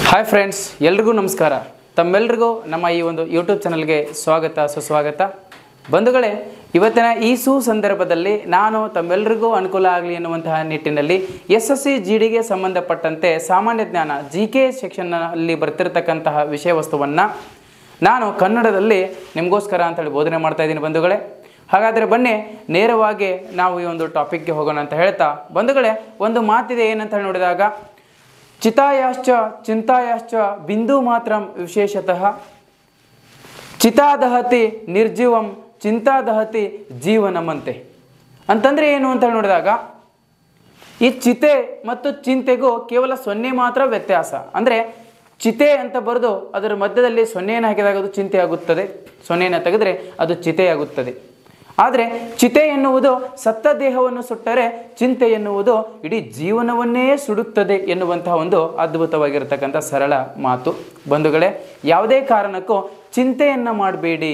hi friends ಎಲ್ರಿಗೂ ನಮಸ್ಕಾರ ತಮ್ಮೆಲ್ರಿಗೂ ನಮ್ಮ ಈ ಒಂದು ಯೂಟ್ಯೂಬ್ ಚಾನಲ್ಗೆ ಸ್ವಾಗತ ಸುಸ್ವಾಗತ ಬಂಧುಗಳೇ ಇವತ್ತಿನ ಈ ಸು ಸಂದರ್ಭದಲ್ಲಿ ನಾನು ತಮ್ಮೆಲ್ಲರಿಗೂ ಅನುಕೂಲ ಆಗಲಿ ಎನ್ನುವಂತಹ ನಿಟ್ಟಿನಲ್ಲಿ ಎಸ್ ಎಸ್ ಸಿ ಜಿ ಡಿಗೆ ಸಂಬಂಧಪಟ್ಟಂತೆ ಸಾಮಾನ್ಯ ಜ್ಞಾನ ಜಿ ಕೆ ಸೆಕ್ಷನ್ನಲ್ಲಿ ಬರ್ತಿರತಕ್ಕಂತಹ ವಿಷಯ ವಸ್ತುವನ್ನು ನಾನು ಕನ್ನಡದಲ್ಲಿ ನಿಮಗೋಸ್ಕರ ಅಂತೇಳಿ ಬೋಧನೆ ಮಾಡ್ತಾ ಇದ್ದೀನಿ ಬಂಧುಗಳೇ ಹಾಗಾದರೆ ಬನ್ನಿ ನೇರವಾಗಿ ನಾವು ಈ ಒಂದು ಟಾಪಿಕ್ಗೆ ಹೋಗೋಣ ಅಂತ ಹೇಳ್ತಾ ಬಂಧುಗಳೇ ಒಂದು ಮಾತಿದೆ ಏನಂತ ಹೇಳಿ ನೋಡಿದಾಗ ಚಿತಾಯಾಶ್ಚ ಚಿಂತಾಯಾಶ್ಚ ಬಿಂದು ಮಾತ್ರ ವಿಶೇಷತಃ ಚಿತಾದಹತಿ ನಿರ್ಜೀವಂ ಚಿಂತಾದಹತಿ ಜೀವನಮಂತೆ ಅಂತಂದರೆ ಏನು ಅಂತ ಹೇಳಿ ನೋಡಿದಾಗ ಈ ಚಿತೆ ಮತ್ತು ಚಿಂತೆಗೂ ಕೇವಲ ಸೊನ್ನೆ ಮಾತ್ರ ವ್ಯತ್ಯಾಸ ಅಂದರೆ ಚಿತೆ ಅಂತ ಬರೆದು ಅದರ ಮಧ್ಯದಲ್ಲಿ ಸೊನ್ನೆಯನ್ನು ಹಾಕಿದಾಗ ಅದು ಚಿಂತೆ ಆಗುತ್ತದೆ ಸೊನ್ನೆಯನ್ನು ತೆಗೆದರೆ ಅದು ಚಿತೆಯಾಗುತ್ತದೆ ಆದರೆ ಚಿತೆ ಎನ್ನುವುದು ಸತ್ತ ದೇಹವನ್ನು ಸುಟ್ಟರೆ ಚಿಂತೆ ಎನ್ನುವುದು ಇಡೀ ಜೀವನವನ್ನೇ ಸುಡುತ್ತದೆ ಎನ್ನುವಂತಹ ಒಂದು ಅದ್ಭುತವಾಗಿರತಕ್ಕಂಥ ಸರಳ ಮಾತು ಬಂಧುಗಳೇ ಯಾವುದೇ ಕಾರಣಕ್ಕೂ ಚಿಂತೆಯನ್ನು ಮಾಡಬೇಡಿ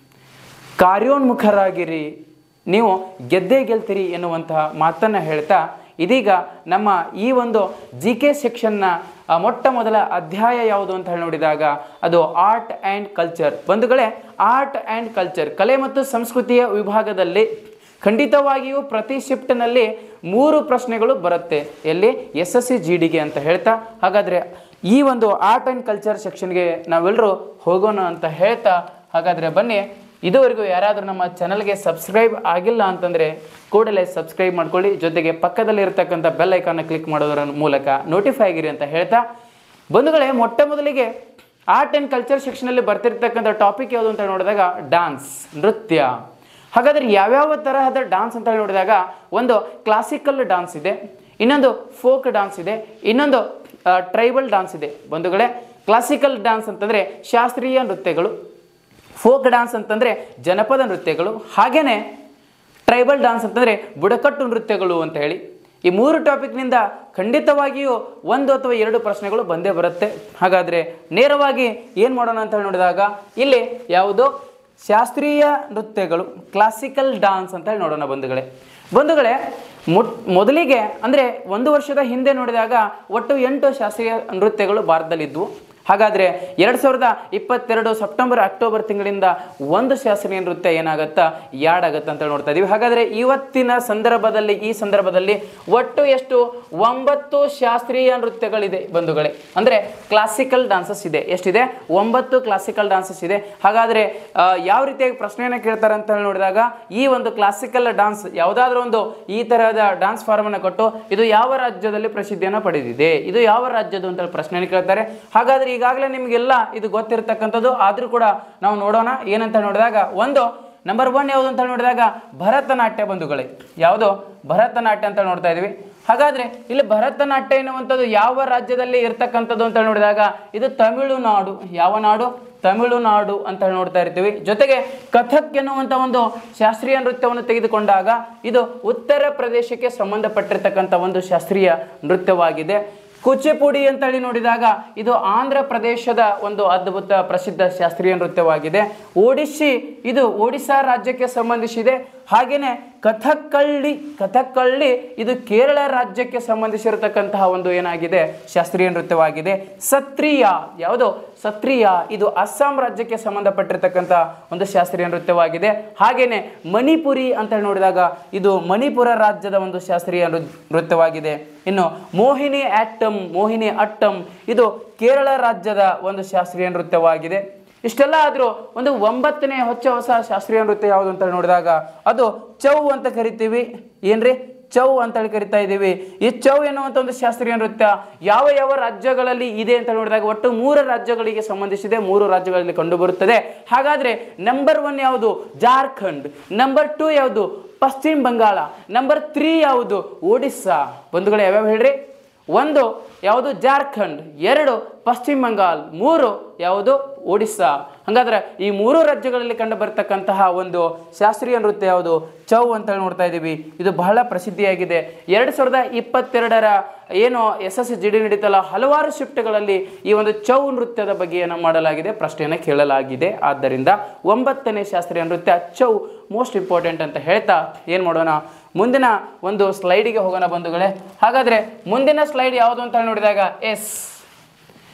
ಕಾರ್ಯೋನ್ಮುಖರಾಗಿರಿ ನೀವು ಗೆದ್ದೇ ಗೆಲ್ತೀರಿ ಎನ್ನುವಂತಹ ಮಾತನ್ನು ಹೇಳ್ತಾ ಇದೀಗ ನಮ್ಮ ಈ ಒಂದು ಜಿ ಕೆ ಸೆಕ್ಷನ್ನ ಆ, ಮೊಟ್ಟ ಮೊದಲ ಅಧ್ಯಾಯ ಯಾವುದು ಅಂತ ಹೇಳಿ ನೋಡಿದಾಗ ಅದು ಆರ್ಟ್ ಆ್ಯಂಡ್ ಕಲ್ಚರ್ ಬಂಧುಗಳೇ ಆರ್ಟ್ ಆ್ಯಂಡ್ ಕಲ್ಚರ್ ಕಲೆ ಮತ್ತು ಸಂಸ್ಕೃತಿಯ ವಿಭಾಗದಲ್ಲಿ ಖಂಡಿತವಾಗಿಯೂ ಪ್ರತಿ ಶಿಫ್ಟ್ನಲ್ಲಿ ಮೂರು ಪ್ರಶ್ನೆಗಳು ಬರುತ್ತೆ ಎಲ್ಲಿ ಎಸ್ ಎಸ್ ಸಿ ಜಿ ಡಿಗೆ ಅಂತ ಹೇಳ್ತಾ ಹಾಗಾದರೆ ಈ ಒಂದು ಆರ್ಟ್ ಆ್ಯಂಡ್ ಕಲ್ಚರ್ ಸೆಕ್ಷನ್ಗೆ ನಾವೆಲ್ಲರೂ ಹೋಗೋಣ ಅಂತ ಹೇಳ್ತಾ ಹಾಗಾದರೆ ಬನ್ನಿ ಇದುವರೆಗೂ ಯಾರಾದರೂ ನಮ್ಮ ಚಾನಲ್ಗೆ ಸಬ್ಸ್ಕ್ರೈಬ್ ಆಗಿಲ್ಲ ಅಂತಂದರೆ ಕೂಡಲೇ ಸಬ್ಸ್ಕ್ರೈಬ್ ಮಾಡ್ಕೊಳ್ಳಿ ಜೊತೆಗೆ ಪಕ್ಕದಲ್ಲಿ ಇರತಕ್ಕಂಥ ಬೆಲ್ ಐಕಾನ್ನ ಕ್ಲಿಕ್ ಮಾಡೋದರ ಮೂಲಕ ನೋಟಿಫೈ ಆಗಿರಿ ಅಂತ ಹೇಳ್ತಾ ಬಂಧುಗಳೇ ಮೊಟ್ಟ ಮೊದಲಿಗೆ ಆರ್ಟ್ ಆ್ಯಂಡ್ ಕಲ್ಚರ್ ಸೆಕ್ಷನಲ್ಲಿ ಬರ್ತಿರ್ತಕ್ಕಂಥ ಟಾಪಿಕ್ ಯಾವುದು ಅಂತ ನೋಡಿದಾಗ ಡಾನ್ಸ್ ನೃತ್ಯ ಹಾಗಾದರೆ ಯಾವ್ಯಾವ ತರಹದ ಡಾನ್ಸ್ ಅಂತ ಹೇಳಿ ನೋಡಿದಾಗ ಒಂದು ಕ್ಲಾಸಿಕಲ್ ಡಾನ್ಸ್ ಇದೆ ಇನ್ನೊಂದು ಫೋಕ್ ಡಾನ್ಸ್ ಇದೆ ಇನ್ನೊಂದು ಟ್ರೈಬಲ್ ಡಾನ್ಸ್ ಇದೆ ಬಂಧುಗಳೇ ಕ್ಲಾಸಿಕಲ್ ಡಾನ್ಸ್ ಅಂತಂದರೆ ಶಾಸ್ತ್ರೀಯ ನೃತ್ಯಗಳು ಫೋಕ್ ಡಾನ್ಸ್ ಅಂತಂದರೆ ಜನಪದ ನೃತ್ಯಗಳು ಹಾಗೆಯೇ ಟ್ರೈಬಲ್ ಡಾನ್ಸ್ ಅಂತಂದರೆ ಬುಡಕಟ್ಟು ನೃತ್ಯಗಳು ಅಂತ ಹೇಳಿ ಈ ಮೂರು ಟಾಪಿಕ್ನಿಂದ ಖಂಡಿತವಾಗಿಯೂ ಒಂದು ಅಥವಾ ಎರಡು ಪ್ರಶ್ನೆಗಳು ಬಂದೇ ಬರುತ್ತೆ ಹಾಗಾದರೆ ನೇರವಾಗಿ ಏನು ಮಾಡೋಣ ಅಂತ ಹೇಳಿ ನೋಡಿದಾಗ ಇಲ್ಲಿ ಯಾವುದು ಶಾಸ್ತ್ರೀಯ ನೃತ್ಯಗಳು ಕ್ಲಾಸಿಕಲ್ ಡಾನ್ಸ್ ಅಂತ ಹೇಳಿ ನೋಡೋಣ ಬಂಧುಗಳೇ ಬಂಧುಗಳೇ ಮುಟ್ ಮೊದಲಿಗೆ ಅಂದರೆ ಒಂದು ವರ್ಷದ ಹಿಂದೆ ನೋಡಿದಾಗ ಒಟ್ಟು ಎಂಟು ಶಾಸ್ತ್ರೀಯ ನೃತ್ಯಗಳು ಭಾರತದಲ್ಲಿದ್ದವು ಹಾಗಾದರೆ ಎರಡು ಸಾವಿರದ ಇಪ್ಪತ್ತೆರಡು ಸೆಪ್ಟೆಂಬರ್ ಅಕ್ಟೋಬರ್ ತಿಂಗಳಿಂದ ಒಂದು ಶಾಸ್ತ್ರೀಯ ನೃತ್ಯ ಏನಾಗುತ್ತಾ ಯಾಡ್ ಆಗುತ್ತೆ ಅಂತ ನೋಡ್ತಾ ಇದೀವಿ ಹಾಗಾದರೆ ಇವತ್ತಿನ ಸಂದರ್ಭದಲ್ಲಿ ಈ ಸಂದರ್ಭದಲ್ಲಿ ಒಟ್ಟು ಎಷ್ಟು ಒಂಬತ್ತು ಶಾಸ್ತ್ರೀಯ ನೃತ್ಯಗಳಿದೆ ಬಂಧುಗಳೇ ಅಂದರೆ ಕ್ಲಾಸಿಕಲ್ ಡಾನ್ಸಸ್ ಇದೆ ಎಷ್ಟಿದೆ ಒಂಬತ್ತು ಕ್ಲಾಸಿಕಲ್ ಡಾನ್ಸಸ್ ಇದೆ ಹಾಗಾದರೆ ಆ, ಯಾವ ರೀತಿಯಾಗಿ ಪ್ರಶ್ನೆಯನ್ನು ಕೇಳ್ತಾರೆ ಅಂತ ಹೇಳಿ ನೋಡಿದಾಗ ಈ ಒಂದು ಕ್ಲಾಸಿಕಲ್ ಡಾನ್ಸ್ ಯಾವುದಾದ್ರೂ ಒಂದು ಈ ತರಹದ ಡಾನ್ಸ್ ಫಾರ್ಮನ್ನು ಕೊಟ್ಟು ಇದು ಯಾವ ರಾಜ್ಯದಲ್ಲಿ ಪ್ರಸಿದ್ಧಿಯನ್ನು ಪಡೆದಿದೆ ಇದು ಯಾವ ರಾಜ್ಯದ್ದು ಅಂತ ಹೇಳಿ ಪ್ರಶ್ನೆಯನ್ನು ಕೇಳ್ತಾರೆ ಹಾಗಾದ್ರೆ ಈಗಾಗಲೇ ನಿಮಗೆಲ್ಲ ಇದು ಗೊತ್ತಿರತಕ್ಕಂಥದ್ದು ಆದರೂ ಕೂಡ ನಾವು ನೋಡೋಣ ಏನಂತ ನೋಡಿದಾಗ ಒಂದು ನಂಬರ್ ಒನ್ ಯಾವುದು ಅಂತ ಹೇಳಿ ನೋಡಿದಾಗ ಭರತನಾಟ್ಯ ಬಂಧುಗಳೇ ಯಾವುದು ಭರತನಾಟ್ಯ ಅಂತ ನೋಡ್ತಾ ಇದೀವಿ ಹಾಗಾದ್ರೆ ಇಲ್ಲಿ ಭರತನಾಟ್ಯ ಎನ್ನುವಂಥದ್ದು ಯಾವ ರಾಜ್ಯದಲ್ಲಿ ಇರ್ತಕ್ಕಂಥದ್ದು ಅಂತ ಹೇಳಿ ನೋಡಿದಾಗ ಇದು ತಮಿಳುನಾಡು ಯಾವ ನಾಡು ತಮಿಳುನಾಡು ಅಂತ ಹೇಳಿ ನೋಡ್ತಾ ಇರ್ತೀವಿ ಜೊತೆಗೆ ಕಥಕ್ ಎನ್ನುವಂಥ ಒಂದು ಶಾಸ್ತ್ರೀಯ ನೃತ್ಯವನ್ನು ತೆಗೆದುಕೊಂಡಾಗ ಇದು ಉತ್ತರ ಪ್ರದೇಶಕ್ಕೆ ಸಂಬಂಧಪಟ್ಟಿರ್ತಕ್ಕಂಥ ಒಂದು ಶಾಸ್ತ್ರೀಯ ನೃತ್ಯವಾಗಿದೆ ಕುಚಿಪುಡಿ ಅಂತ ಹೇಳಿ ನೋಡಿದಾಗ ಇದು ಆಂಧ್ರ ಪ್ರದೇಶದ ಒಂದು ಅದ್ಭುತ ಪ್ರಸಿದ್ಧ ಶಾಸ್ತ್ರೀಯ ನೃತ್ಯವಾಗಿದೆ ಒಡಿಶಿ ಇದು ಒಡಿಶಾ ರಾಜ್ಯಕ್ಕೆ ಸಂಬಂಧಿಸಿದೆ ಹಾಗೆಯೇ ಕಥಕ್ಕಳ್ಳಿ ಕಥಕ್ಕಳ್ಳಿ ಇದು ಕೇರಳ ರಾಜ್ಯಕ್ಕೆ ಸಂಬಂಧಿಸಿರತಕ್ಕಂತಹ ಒಂದು ಏನಾಗಿದೆ ಶಾಸ್ತ್ರೀಯ ನೃತ್ಯವಾಗಿದೆ ಸತ್ರಿಯ ಯಾವುದು ಸತ್ರಿಯ ಇದು ಅಸ್ಸಾಂ ರಾಜ್ಯಕ್ಕೆ ಸಂಬಂಧಪಟ್ಟಿರ್ತಕ್ಕಂಥ ಒಂದು ಶಾಸ್ತ್ರೀಯ ನೃತ್ಯವಾಗಿದೆ ಹಾಗೆಯೇ ಮಣಿಪುರಿ ಅಂತ ಹೇಳಿ ನೋಡಿದಾಗ ಇದು ಮಣಿಪುರ ರಾಜ್ಯದ ಒಂದು ಶಾಸ್ತ್ರೀಯ ನೃ ನೃತ್ಯವಾಗಿದೆ ಇನ್ನು ಮೋಹಿನಿ ಆಟ್ಟಂ ಮೋಹಿನಿ ಅಟ್ಟಂ ಇದು ಕೇರಳ ರಾಜ್ಯದ ಒಂದು ಶಾಸ್ತ್ರೀಯ ನೃತ್ಯವಾಗಿದೆ ಇಷ್ಟೆಲ್ಲ ಆದರೂ ಒಂದು ಒಂಬತ್ತನೇ ಹೊಚ್ಚ ಹೊಸ ಶಾಸ್ತ್ರೀಯ ನೃತ್ಯ ಯಾವುದು ಅಂತ ಹೇಳಿ ನೋಡಿದಾಗ ಅದು ಚೌ ಅಂತ ಕರಿತೀವಿ ಏನ್ರಿ ಚೌ ಅಂತೇಳಿ ಕರಿತಾ ಇದ್ದೀವಿ ಈ ಚೌ ಎನ್ನುವಂಥ ಒಂದು ಶಾಸ್ತ್ರೀಯ ನೃತ್ಯ ಯಾವ ಯಾವ ರಾಜ್ಯಗಳಲ್ಲಿ ಇದೆ ಅಂತ ನೋಡಿದಾಗ ಒಟ್ಟು ಮೂರು ರಾಜ್ಯಗಳಿಗೆ ಸಂಬಂಧಿಸಿದೆ ಮೂರು ರಾಜ್ಯಗಳಲ್ಲಿ ಕಂಡುಬರುತ್ತದೆ ಹಾಗಾದರೆ ನಂಬರ್ ಒನ್ ಯಾವುದು ಜಾರ್ಖಂಡ್ ನಂಬರ್ ಟೂ ಯಾವುದು ಪಶ್ಚಿಮ ಬಂಗಾಳ ನಂಬರ್ ತ್ರೀ ಯಾವುದು ಒಡಿಸ್ಸಾ ಬಂಧುಗಳು ಯಾವ್ಯಾವ ಹೇಳ್ರಿ ಒಂದು ಯಾವುದು ಜಾರ್ಖಂಡ್ ಎರಡು ಪಶ್ಚಿಮ ಬಂಗಾಲ್ ಮೂರು ಯಾವುದು ಒಡಿಸ್ಸಾ ಹಾಗಾದ್ರೆ ಈ ಮೂರು ರಾಜ್ಯಗಳಲ್ಲಿ ಕಂಡು ಬರ್ತಕ್ಕಂತಹ ಒಂದು ಶಾಸ್ತ್ರೀಯ ನೃತ್ಯ ಯಾವುದು ಚೌ ಅಂತ ಹೇಳಿ ನೋಡ್ತಾ ಇದ್ದೀವಿ ಇದು ಬಹಳ ಪ್ರಸಿದ್ಧಿಯಾಗಿದೆ ಎರಡು ಸಾವಿರದ ಇಪ್ಪತ್ತೆರಡರ ಏನು ಎಸ್ ಎಸ್ ಜಿ ಡಿ ನಡೀತಲ್ಲ ಹಲವಾರು ಶಿಫ್ಟ್ಗಳಲ್ಲಿ ಈ ಒಂದು ಚೌ ನೃತ್ಯದ ಬಗ್ಗೆ ಏನು ಮಾಡಲಾಗಿದೆ ಪ್ರಶ್ನೆಯನ್ನು ಕೇಳಲಾಗಿದೆ ಆದ್ದರಿಂದ ಒಂಬತ್ತನೇ ಶಾಸ್ತ್ರೀಯ ನೃತ್ಯ ಚೌ ಮೋಸ್ಟ್ ಇಂಪಾರ್ಟೆಂಟ್ ಅಂತ ಹೇಳ್ತಾ ಏನು ಮಾಡೋಣ ಮುಂದಿನ ಒಂದು ಸ್ಲೈಡಿಗೆ ಹೋಗೋಣ ಬಂಧುಗಳೇ ಹಾಗಾದರೆ ಮುಂದಿನ ಸ್ಲೈಡ್ ಯಾವುದು ಅಂತ ಹೇಳಿ ನೋಡಿದಾಗ ಎಸ್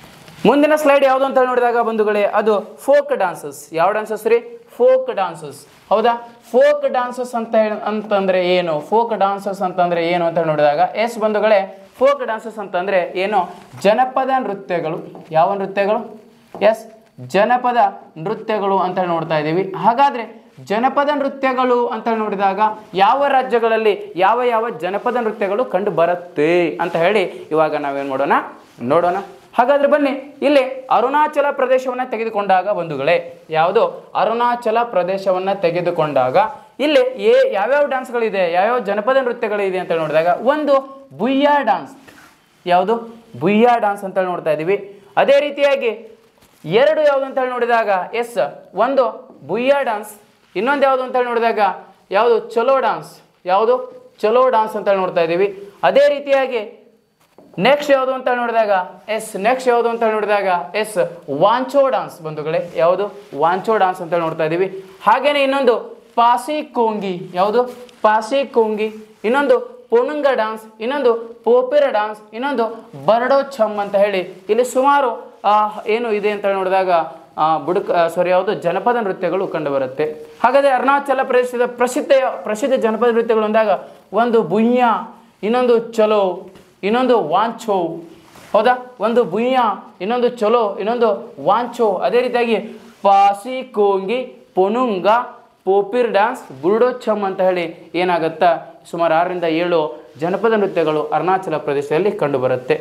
ಮುಂದಿನ ಸ್ಲೈಡ್ ಯಾವುದು ಅಂತ ಹೇಳಿ ನೋಡಿದಾಗ ಬಂಧುಗಳೇ ಅದು ಫೋಕ್ ಡಾನ್ಸಸ್ ಯಾವ ಡಾನ್ಸಸ್ ರೀ ಫೋಕ್ ಡಾನ್ಸಸ್ ಹೌದಾ ಫೋಕ್ ಡಾನ್ಸಸ್ ಅಂತ ಹೇಳಿ ಅಂತಂದ್ರೆ ಏನು ಫೋಕ್ ಡಾನ್ಸಸ್ ಅಂತಂದ್ರೆ ಏನು ಅಂತ ಹೇಳಿ ನೋಡಿದಾಗ ಎಸ್ ಬಂಧುಗಳೇ ಫೋಕ್ ಡಾನ್ಸಸ್ ಅಂತಂದ್ರೆ ಏನು ಜನಪದ ನೃತ್ಯಗಳು ಯಾವ ನೃತ್ಯಗಳು ಎಸ್ ಜನಪದ ನೃತ್ಯಗಳು ಅಂತ ಹೇಳಿ ನೋಡ್ತಾ ಇದ್ದೀವಿ ಹಾಗಾದ್ರೆ ಜನಪದ ನೃತ್ಯಗಳು ಅಂತ ಹೇಳಿ ನೋಡಿದಾಗ ಯಾವ ರಾಜ್ಯಗಳಲ್ಲಿ ಯಾವ ಯಾವ ಜನಪದ ನೃತ್ಯಗಳು ಕಂಡು ಬರುತ್ತೆ ಅಂತ ಹೇಳಿ ಇವಾಗ ನಾವೇನು ಮಾಡೋಣ ನೋಡೋಣ ಹಾಗಾದ್ರೆ ಬನ್ನಿ ಇಲ್ಲಿ ಅರುಣಾಚಲ ಪ್ರದೇಶವನ್ನ ತೆಗೆದುಕೊಂಡಾಗ ಬಂಧುಗಳೇ ಯಾವುದು ಅರುಣಾಚಲ ಪ್ರದೇಶವನ್ನ ತೆಗೆದುಕೊಂಡಾಗ ಇಲ್ಲಿ ಏ ಯಾವ್ಯಾವ ಡ್ಯಾನ್ಸ್ಗಳಿದೆ ಯಾವ್ಯಾವ ಜನಪದ ನೃತ್ಯಗಳಿದೆ ಅಂತ ಹೇಳಿ ನೋಡಿದಾಗ ಒಂದು ಬುಯ್ಯಾ ಡಾನ್ಸ್ ಯಾವುದು ಬುಯ್ಯಾ ಡಾನ್ಸ್ ಅಂತ ಹೇಳಿ ನೋಡ್ತಾ ಇದ್ದೀವಿ ಅದೇ ರೀತಿಯಾಗಿ ಎರಡು ಯಾವುದು ಅಂತ ಹೇಳಿ ನೋಡಿದಾಗ ಎಸ್ ಒಂದು ಬುಯ್ಯಾ ಡಾನ್ಸ್ ಇನ್ನೊಂದು ಯಾವುದು ಅಂತ ಹೇಳಿ ನೋಡಿದಾಗ ಯಾವುದು ಚಲೋ ಡಾನ್ಸ್ ಯಾವುದು ಚಲೋ ಡಾನ್ಸ್ ಅಂತ ಹೇಳಿ ನೋಡ್ತಾ ಇದ್ದೀವಿ ಅದೇ ರೀತಿಯಾಗಿ ನೆಕ್ಸ್ಟ್ ಯಾವುದು ಅಂತ ಹೇಳಿ ನೋಡಿದಾಗ ಎಸ್ ನೆಕ್ಸ್ಟ್ ಯಾವುದು ಅಂತ ಹೇಳಿ ನೋಡಿದಾಗ ಎಸ್ ವಾಂಚೋ ಡಾನ್ಸ್ ಬಂಧುಗಳೇ ಯಾವುದು ವಾಂಚೋ ಡಾನ್ಸ್ ಅಂತ ಹೇಳಿ ನೋಡ್ತಾ ಇದ್ದೀವಿ ಹಾಗೇನೆ ಇನ್ನೊಂದು ಪಾಸಿ ಕೋಂಗಿ ಯಾವುದು ಪಾಸಿ ಕೋಂಗಿ ಇನ್ನೊಂದು ಪೊನುಂಗ ಡಾನ್ಸ್ ಇನ್ನೊಂದು ಪೋಪಿರ ಡಾನ್ಸ್ ಇನ್ನೊಂದು ಬರ್ಡೋ ಛಮ್ ಅಂತ ಹೇಳಿ ಇಲ್ಲಿ ಸುಮಾರು ಆ, ಏನು ಇದೆ ಅಂತ ಹೇಳಿ ನೋಡಿದಾಗ ಆ, ಬುಡಕ ಸಾರಿ ಯಾವುದು ಜನಪದ ನೃತ್ಯಗಳು ಕಂಡು ಬರುತ್ತೆ ಹಾಗಾದ್ರೆ ಅರುಣಾಚಲ ಪ್ರದೇಶದ ಪ್ರಸಿದ್ಧ ಪ್ರಸಿದ್ಧ ಜನಪದ ನೃತ್ಯಗಳು ಅಂದಾಗ ಒಂದು ಬುಯ್ಯ ಇನ್ನೊಂದು ಚಲೋ ಇನ್ನೊಂದು ವಾಂಚೋ ಹೌದಾ ಒಂದು ಬುಯ್ಯ ಇನ್ನೊಂದು ಚಲೋ ಇನ್ನೊಂದು ವಾಂಚೋ ಅದೇ ರೀತಿಯಾಗಿ ಪಾಸಿ ಕೋಂಗಿ ಪೊನುಂಗ ಪೋಪಿರ್ ಡ್ಯಾನ್ಸ್ ಬುರ್ಡೋ ಛಮ್ ಅಂತ ಹೇಳಿ ಏನಾಗುತ್ತಾ ಸುಮಾರು ಆರರಿಂದ ಏಳು ಜನಪದ ನೃತ್ಯಗಳು ಅರುಣಾಚಲ ಪ್ರದೇಶದಲ್ಲಿ ಕಂಡುಬರುತ್ತೆ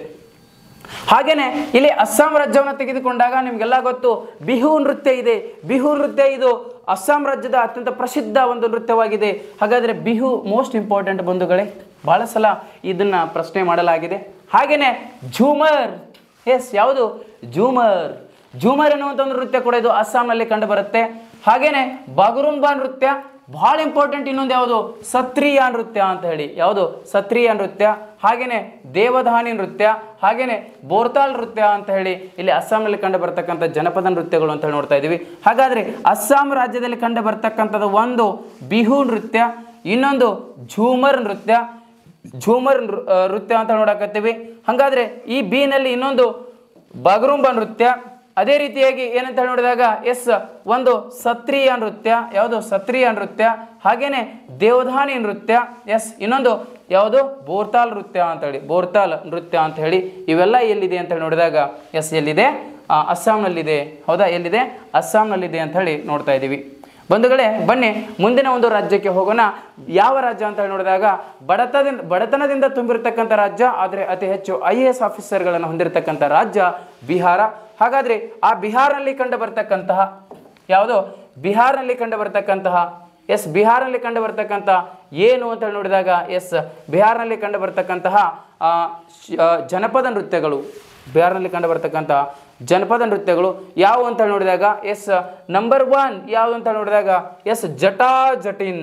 ಹಾಗೇನೆ ಇಲ್ಲಿ ಅಸ್ಸಾಂ ರಾಜ್ಯವನ್ನು ತೆಗೆದುಕೊಂಡಾಗ ನಿಮಗೆಲ್ಲ ಗೊತ್ತು ಬಿಹು ನೃತ್ಯ ಇದೆ ಬಿಹು ನೃತ್ಯ ಇದು ಅಸ್ಸಾಂ ರಾಜ್ಯದ ಅತ್ಯಂತ ಪ್ರಸಿದ್ಧ ಒಂದು ನೃತ್ಯವಾಗಿದೆ ಹಾಗಾದರೆ ಬಿಹು ಮೋಸ್ಟ್ ಇಂಪಾರ್ಟೆಂಟ್ ಬಂಧುಗಳೇ ಬಹಳ ಸಲ ಇದನ್ನ ಪ್ರಶ್ನೆ ಮಾಡಲಾಗಿದೆ ಹಾಗೇನೆ ಝೂಮರ್ ಎಸ್ ಯಾವುದು ಝೂಮರ್ ಝೂಮರ್ ಎನ್ನುವಂಥ ಒಂದು ನೃತ್ಯ ಕೂಡ ಇದು ಅಸ್ಸಾಂನಲ್ಲಿ ಕಂಡು ಬರುತ್ತೆ ಹಾಗೇನೆ ಬಾಗುರುಂಬಾ ನೃತ್ಯ ಬಹಳ ಇಂಪಾರ್ಟೆಂಟ್ ಇನ್ನೊಂದು ಯಾವುದು ಸತ್ರಿಯ ನೃತ್ಯ ಅಂತ ಹೇಳಿ ಯಾವುದು ಸತ್ರಿಯ ನೃತ್ಯ ಹಾಗೇನೆ ದೇವಧಾನಿ ನೃತ್ಯ ಹಾಗೇನೆ ಬೋರ್ತಾಲ್ ನೃತ್ಯ ಅಂತ ಹೇಳಿ ಇಲ್ಲಿ ಅಸ್ಸಾಂನಲ್ಲಿ ಕಂಡು ಬರ್ತಕ್ಕಂಥ ಜನಪದ ನೃತ್ಯಗಳು ಅಂತ ಹೇಳಿ ನೋಡ್ತಾ ಇದ್ದೀವಿ ಹಾಗಾದ್ರೆ ಅಸ್ಸಾಂ ರಾಜ್ಯದಲ್ಲಿ ಕಂಡು ಬರ್ತಕ್ಕಂಥದ್ದು ಒಂದು ಬಿಹು ನೃತ್ಯ ಇನ್ನೊಂದು ಝೂಮರ್ ನೃತ್ಯ ಝೂಮರ್ ನೃ- ಆ, ನೃತ್ಯ ಅಂತ ನೋಡಕತ್ತೀವಿ ಹಾಗಾದ್ರೆ ಈ ಬಿನಲ್ಲಿ ಇನ್ನೊಂದು ಬಗರುಂಬ ನೃತ್ಯ ಅದೇ ರೀತಿಯಾಗಿ ಏನಂತ ಹೇಳಿ ನೋಡಿದಾಗ ಎಸ್ ಒಂದು ಸತ್ರಿಯ ನೃತ್ಯ ಯಾವುದು ಸತ್ರಿಯ ನೃತ್ಯ ಹಾಗೇನೆ ದೇವಧಾನಿ ನೃತ್ಯ ಎಸ್ ಇನ್ನೊಂದು ಯಾವುದು ಬೋರ್ತಾಲ್ ನೃತ್ಯ ಅಂತ ಹೇಳಿ ಬೋರ್ತಾಲ್ ನೃತ್ಯ ಅಂತ ಹೇಳಿ ಇವೆಲ್ಲ ಎಲ್ಲಿದೆ ಅಂತ ಹೇಳಿ ನೋಡಿದಾಗ ಎಸ್ ಎಲ್ಲಿದೆ ಆ, ಅಸ್ಸಾಂನಲ್ಲಿದೆ ಹೌದಾ ಎಲ್ಲಿದೆ ಅಸ್ಸಾಂನಲ್ಲಿದೆ ಅಂತ ಹೇಳಿ ನೋಡ್ತಾ ಇದ್ದೀವಿ ಬಂಧುಗಳೇ ಬನ್ನಿ ಮುಂದಿನ ಒಂದು ರಾಜ್ಯಕ್ಕೆ ಹೋಗೋಣ ಯಾವ ರಾಜ್ಯ ಅಂತ ಹೇಳಿ ನೋಡಿದಾಗ ಬಡತದಿಂದ ಬಡತನದಿಂದ ತುಂಬಿರ್ತಕ್ಕಂಥ ರಾಜ್ಯ ಆದರೆ ಅತಿ ಹೆಚ್ಚು ಐ ಎ ಎಸ್ ಆಫೀಸರ್ಗಳನ್ನು ಹೊಂದಿರತಕ್ಕಂಥ ರಾಜ್ಯ ಬಿಹಾರ ಹಾಗಾದ್ರೆ ಆ ಬಿಹಾರ್ನಲ್ಲಿ ಕಂಡು ಬರ್ತಕ್ಕಂತಹ ಯಾವುದು ಬಿಹಾರ್ನಲ್ಲಿ ಕಂಡು ಬರ್ತಕ್ಕಂತಹ ಎಸ್ ಬಿಹಾರ್ನಲ್ಲಿ ಕಂಡು ಬರ್ತಕ್ಕಂಥ ಏನು ಅಂತ ಹೇಳಿ ನೋಡಿದಾಗ ಎಸ್ ಬಿಹಾರ್ನಲ್ಲಿ ಕಂಡು ಬರ್ತಕ್ಕಂತಹ ಆ, ಶ್- ಆ, ಜನಪದ ನೃತ್ಯಗಳು ಬಿಹಾರ್ನಲ್ಲಿ ಕಂಡು ಬರ್ತಕ್ಕಂಥ ಜನಪದ ನೃತ್ಯಗಳು ಯಾವುವು ಅಂತ ಹೇಳಿ ನೋಡಿದಾಗ ಎಸ್ ನಂಬರ್ ಒನ್ ಯಾವುದು ಅಂತ ಹೇಳಿ ನೋಡಿದಾಗ ಎಸ್ ಜಟಾ ಜಟಿನ್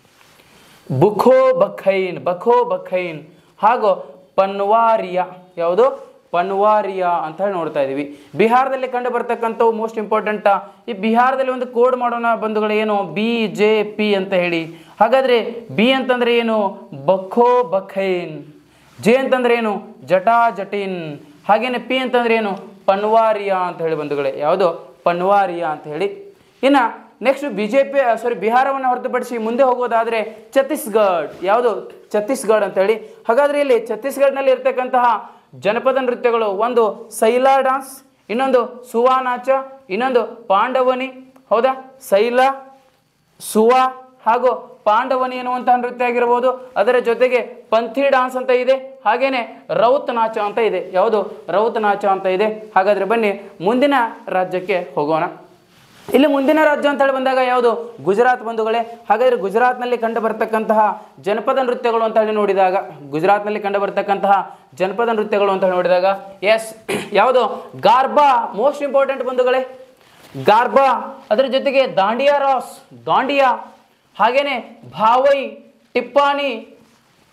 ಬುಖೋ ಬಖೈನ್ ಬಖೋ ಬಖೈನ್ ಹಾಗೂ ಪನ್ವಾರಿಯ ಯಾವುದು ಪನ್ವಾರಿಯ ಅಂತ ಹೇಳಿ ನೋಡ್ತಾ ಇದೀವಿ ಬಿಹಾರದಲ್ಲಿ ಕಂಡು ಬರ್ತಕ್ಕಂಥವು ಮೋಸ್ಟ್ ಇಂಪಾರ್ಟೆಂಟ್ ಈ ಬಿಹಾರದಲ್ಲಿ ಒಂದು ಕೋಡ್ ಮಾಡೋಣ ಬಂಧುಗಳು ಏನು ಬಿ ಜೆ ಪಿ ಅಂತ ಹೇಳಿ ಹಾಗಾದ್ರೆ ಬಿ ಅಂತಂದ್ರೆ ಏನು ಬಖೋ ಬಖೈನ್ ಜೆ ಅಂತಂದ್ರೆ ಏನು ಜಟಾ ಜಟಿನ್ ಹಾಗೇನೆ ಪಿ ಅಂತಂದ್ರೆ ಏನು ಪನ್ವಾರಿಯ ಅಂತ ಹೇಳಿ ಬಂಧುಗಳೇ ಯಾವುದು ಪನ್ವಾರಿಯ ಅಂತ ಹೇಳಿ ಇನ್ನು next B J P sorry ಬಿಹಾರವನ್ನು ಹೊರತುಪಡಿಸಿ ಮುಂದೆ ಹೋಗೋದಾದ್ರೆ ಛತ್ತೀಸ್ಗಢ ಯಾವುದು ಛತ್ತೀಸ್ಗಢ ಅಂತ ಹೇಳಿ ಹಾಗಾದ್ರೆ ಇಲ್ಲಿ ಛತ್ತೀಸ್ಗಢನಲ್ಲಿ ಇರ್ತಕ್ಕಂತಹ ಜನಪದ ನೃತ್ಯಗಳು ಒಂದು ಸೈಲಾ ಡಾನ್ಸ್ ಇನ್ನೊಂದು ಸುವಾ ನಾಚ ಇನ್ನೊಂದು ಪಾಂಡವನಿ ಹೌದಾ ಸೈಲಾ ಸುವಾ ಹಾಗೂ ಪಾಂಡವನಿ ಎನ್ನುವಂತಹ ನೃತ್ಯ ಆಗಿರ್ಬೋದು ಅದರ ಜೊತೆಗೆ ಪಂಥಿ ಡಾನ್ಸ್ ಅಂತ ಇದೆ ಹಾಗೇನೆ ರೌತ್ ನಾಚ ಅಂತ ಇದೆ ಯಾವುದು ರೌತ್ ನಾಚ ಅಂತ ಇದೆ ಹಾಗಾದ್ರೆ ಬನ್ನಿ ಮುಂದಿನ ರಾಜ್ಯಕ್ಕೆ ಹೋಗೋಣ ಇಲ್ಲಿ ಮುಂದಿನ ರಾಜ್ಯ ಅಂತ ಹೇಳಿ ಬಂದಾಗ ಯಾವುದು ಗುಜರಾತ್ ಬಂಧುಗಳೇ ಹಾಗಾದ್ರೆ ಗುಜರಾತ್ನಲ್ಲಿ ಕಂಡು ಬರ್ತಕ್ಕಂತಹ ಜನಪದ ನೃತ್ಯಗಳು ಅಂತ ಹೇಳಿ ನೋಡಿದಾಗ ಗುಜರಾತ್ನಲ್ಲಿ ಕಂಡು ಬರ್ತಕ್ಕಂತಹ ಜನಪದ ನೃತ್ಯಗಳು ಅಂತ ಹೇಳಿ ನೋಡಿದಾಗ ಎಸ್ ಯಾವುದು ಗಾರ್ಬಾ ಮೋಸ್ಟ್ ಇಂಪಾರ್ಟೆಂಟ್ ಬಂಧುಗಳೇ ಗಾರ್ಬಾ ಅದರ ಜೊತೆಗೆ ದಾಂಡಿಯಾ ರಾಸ್ ದಾಂಡಿಯಾ ಹಾಗೇನೆ ಭಾವೈ ಟಿಪ್ಪಾನಿ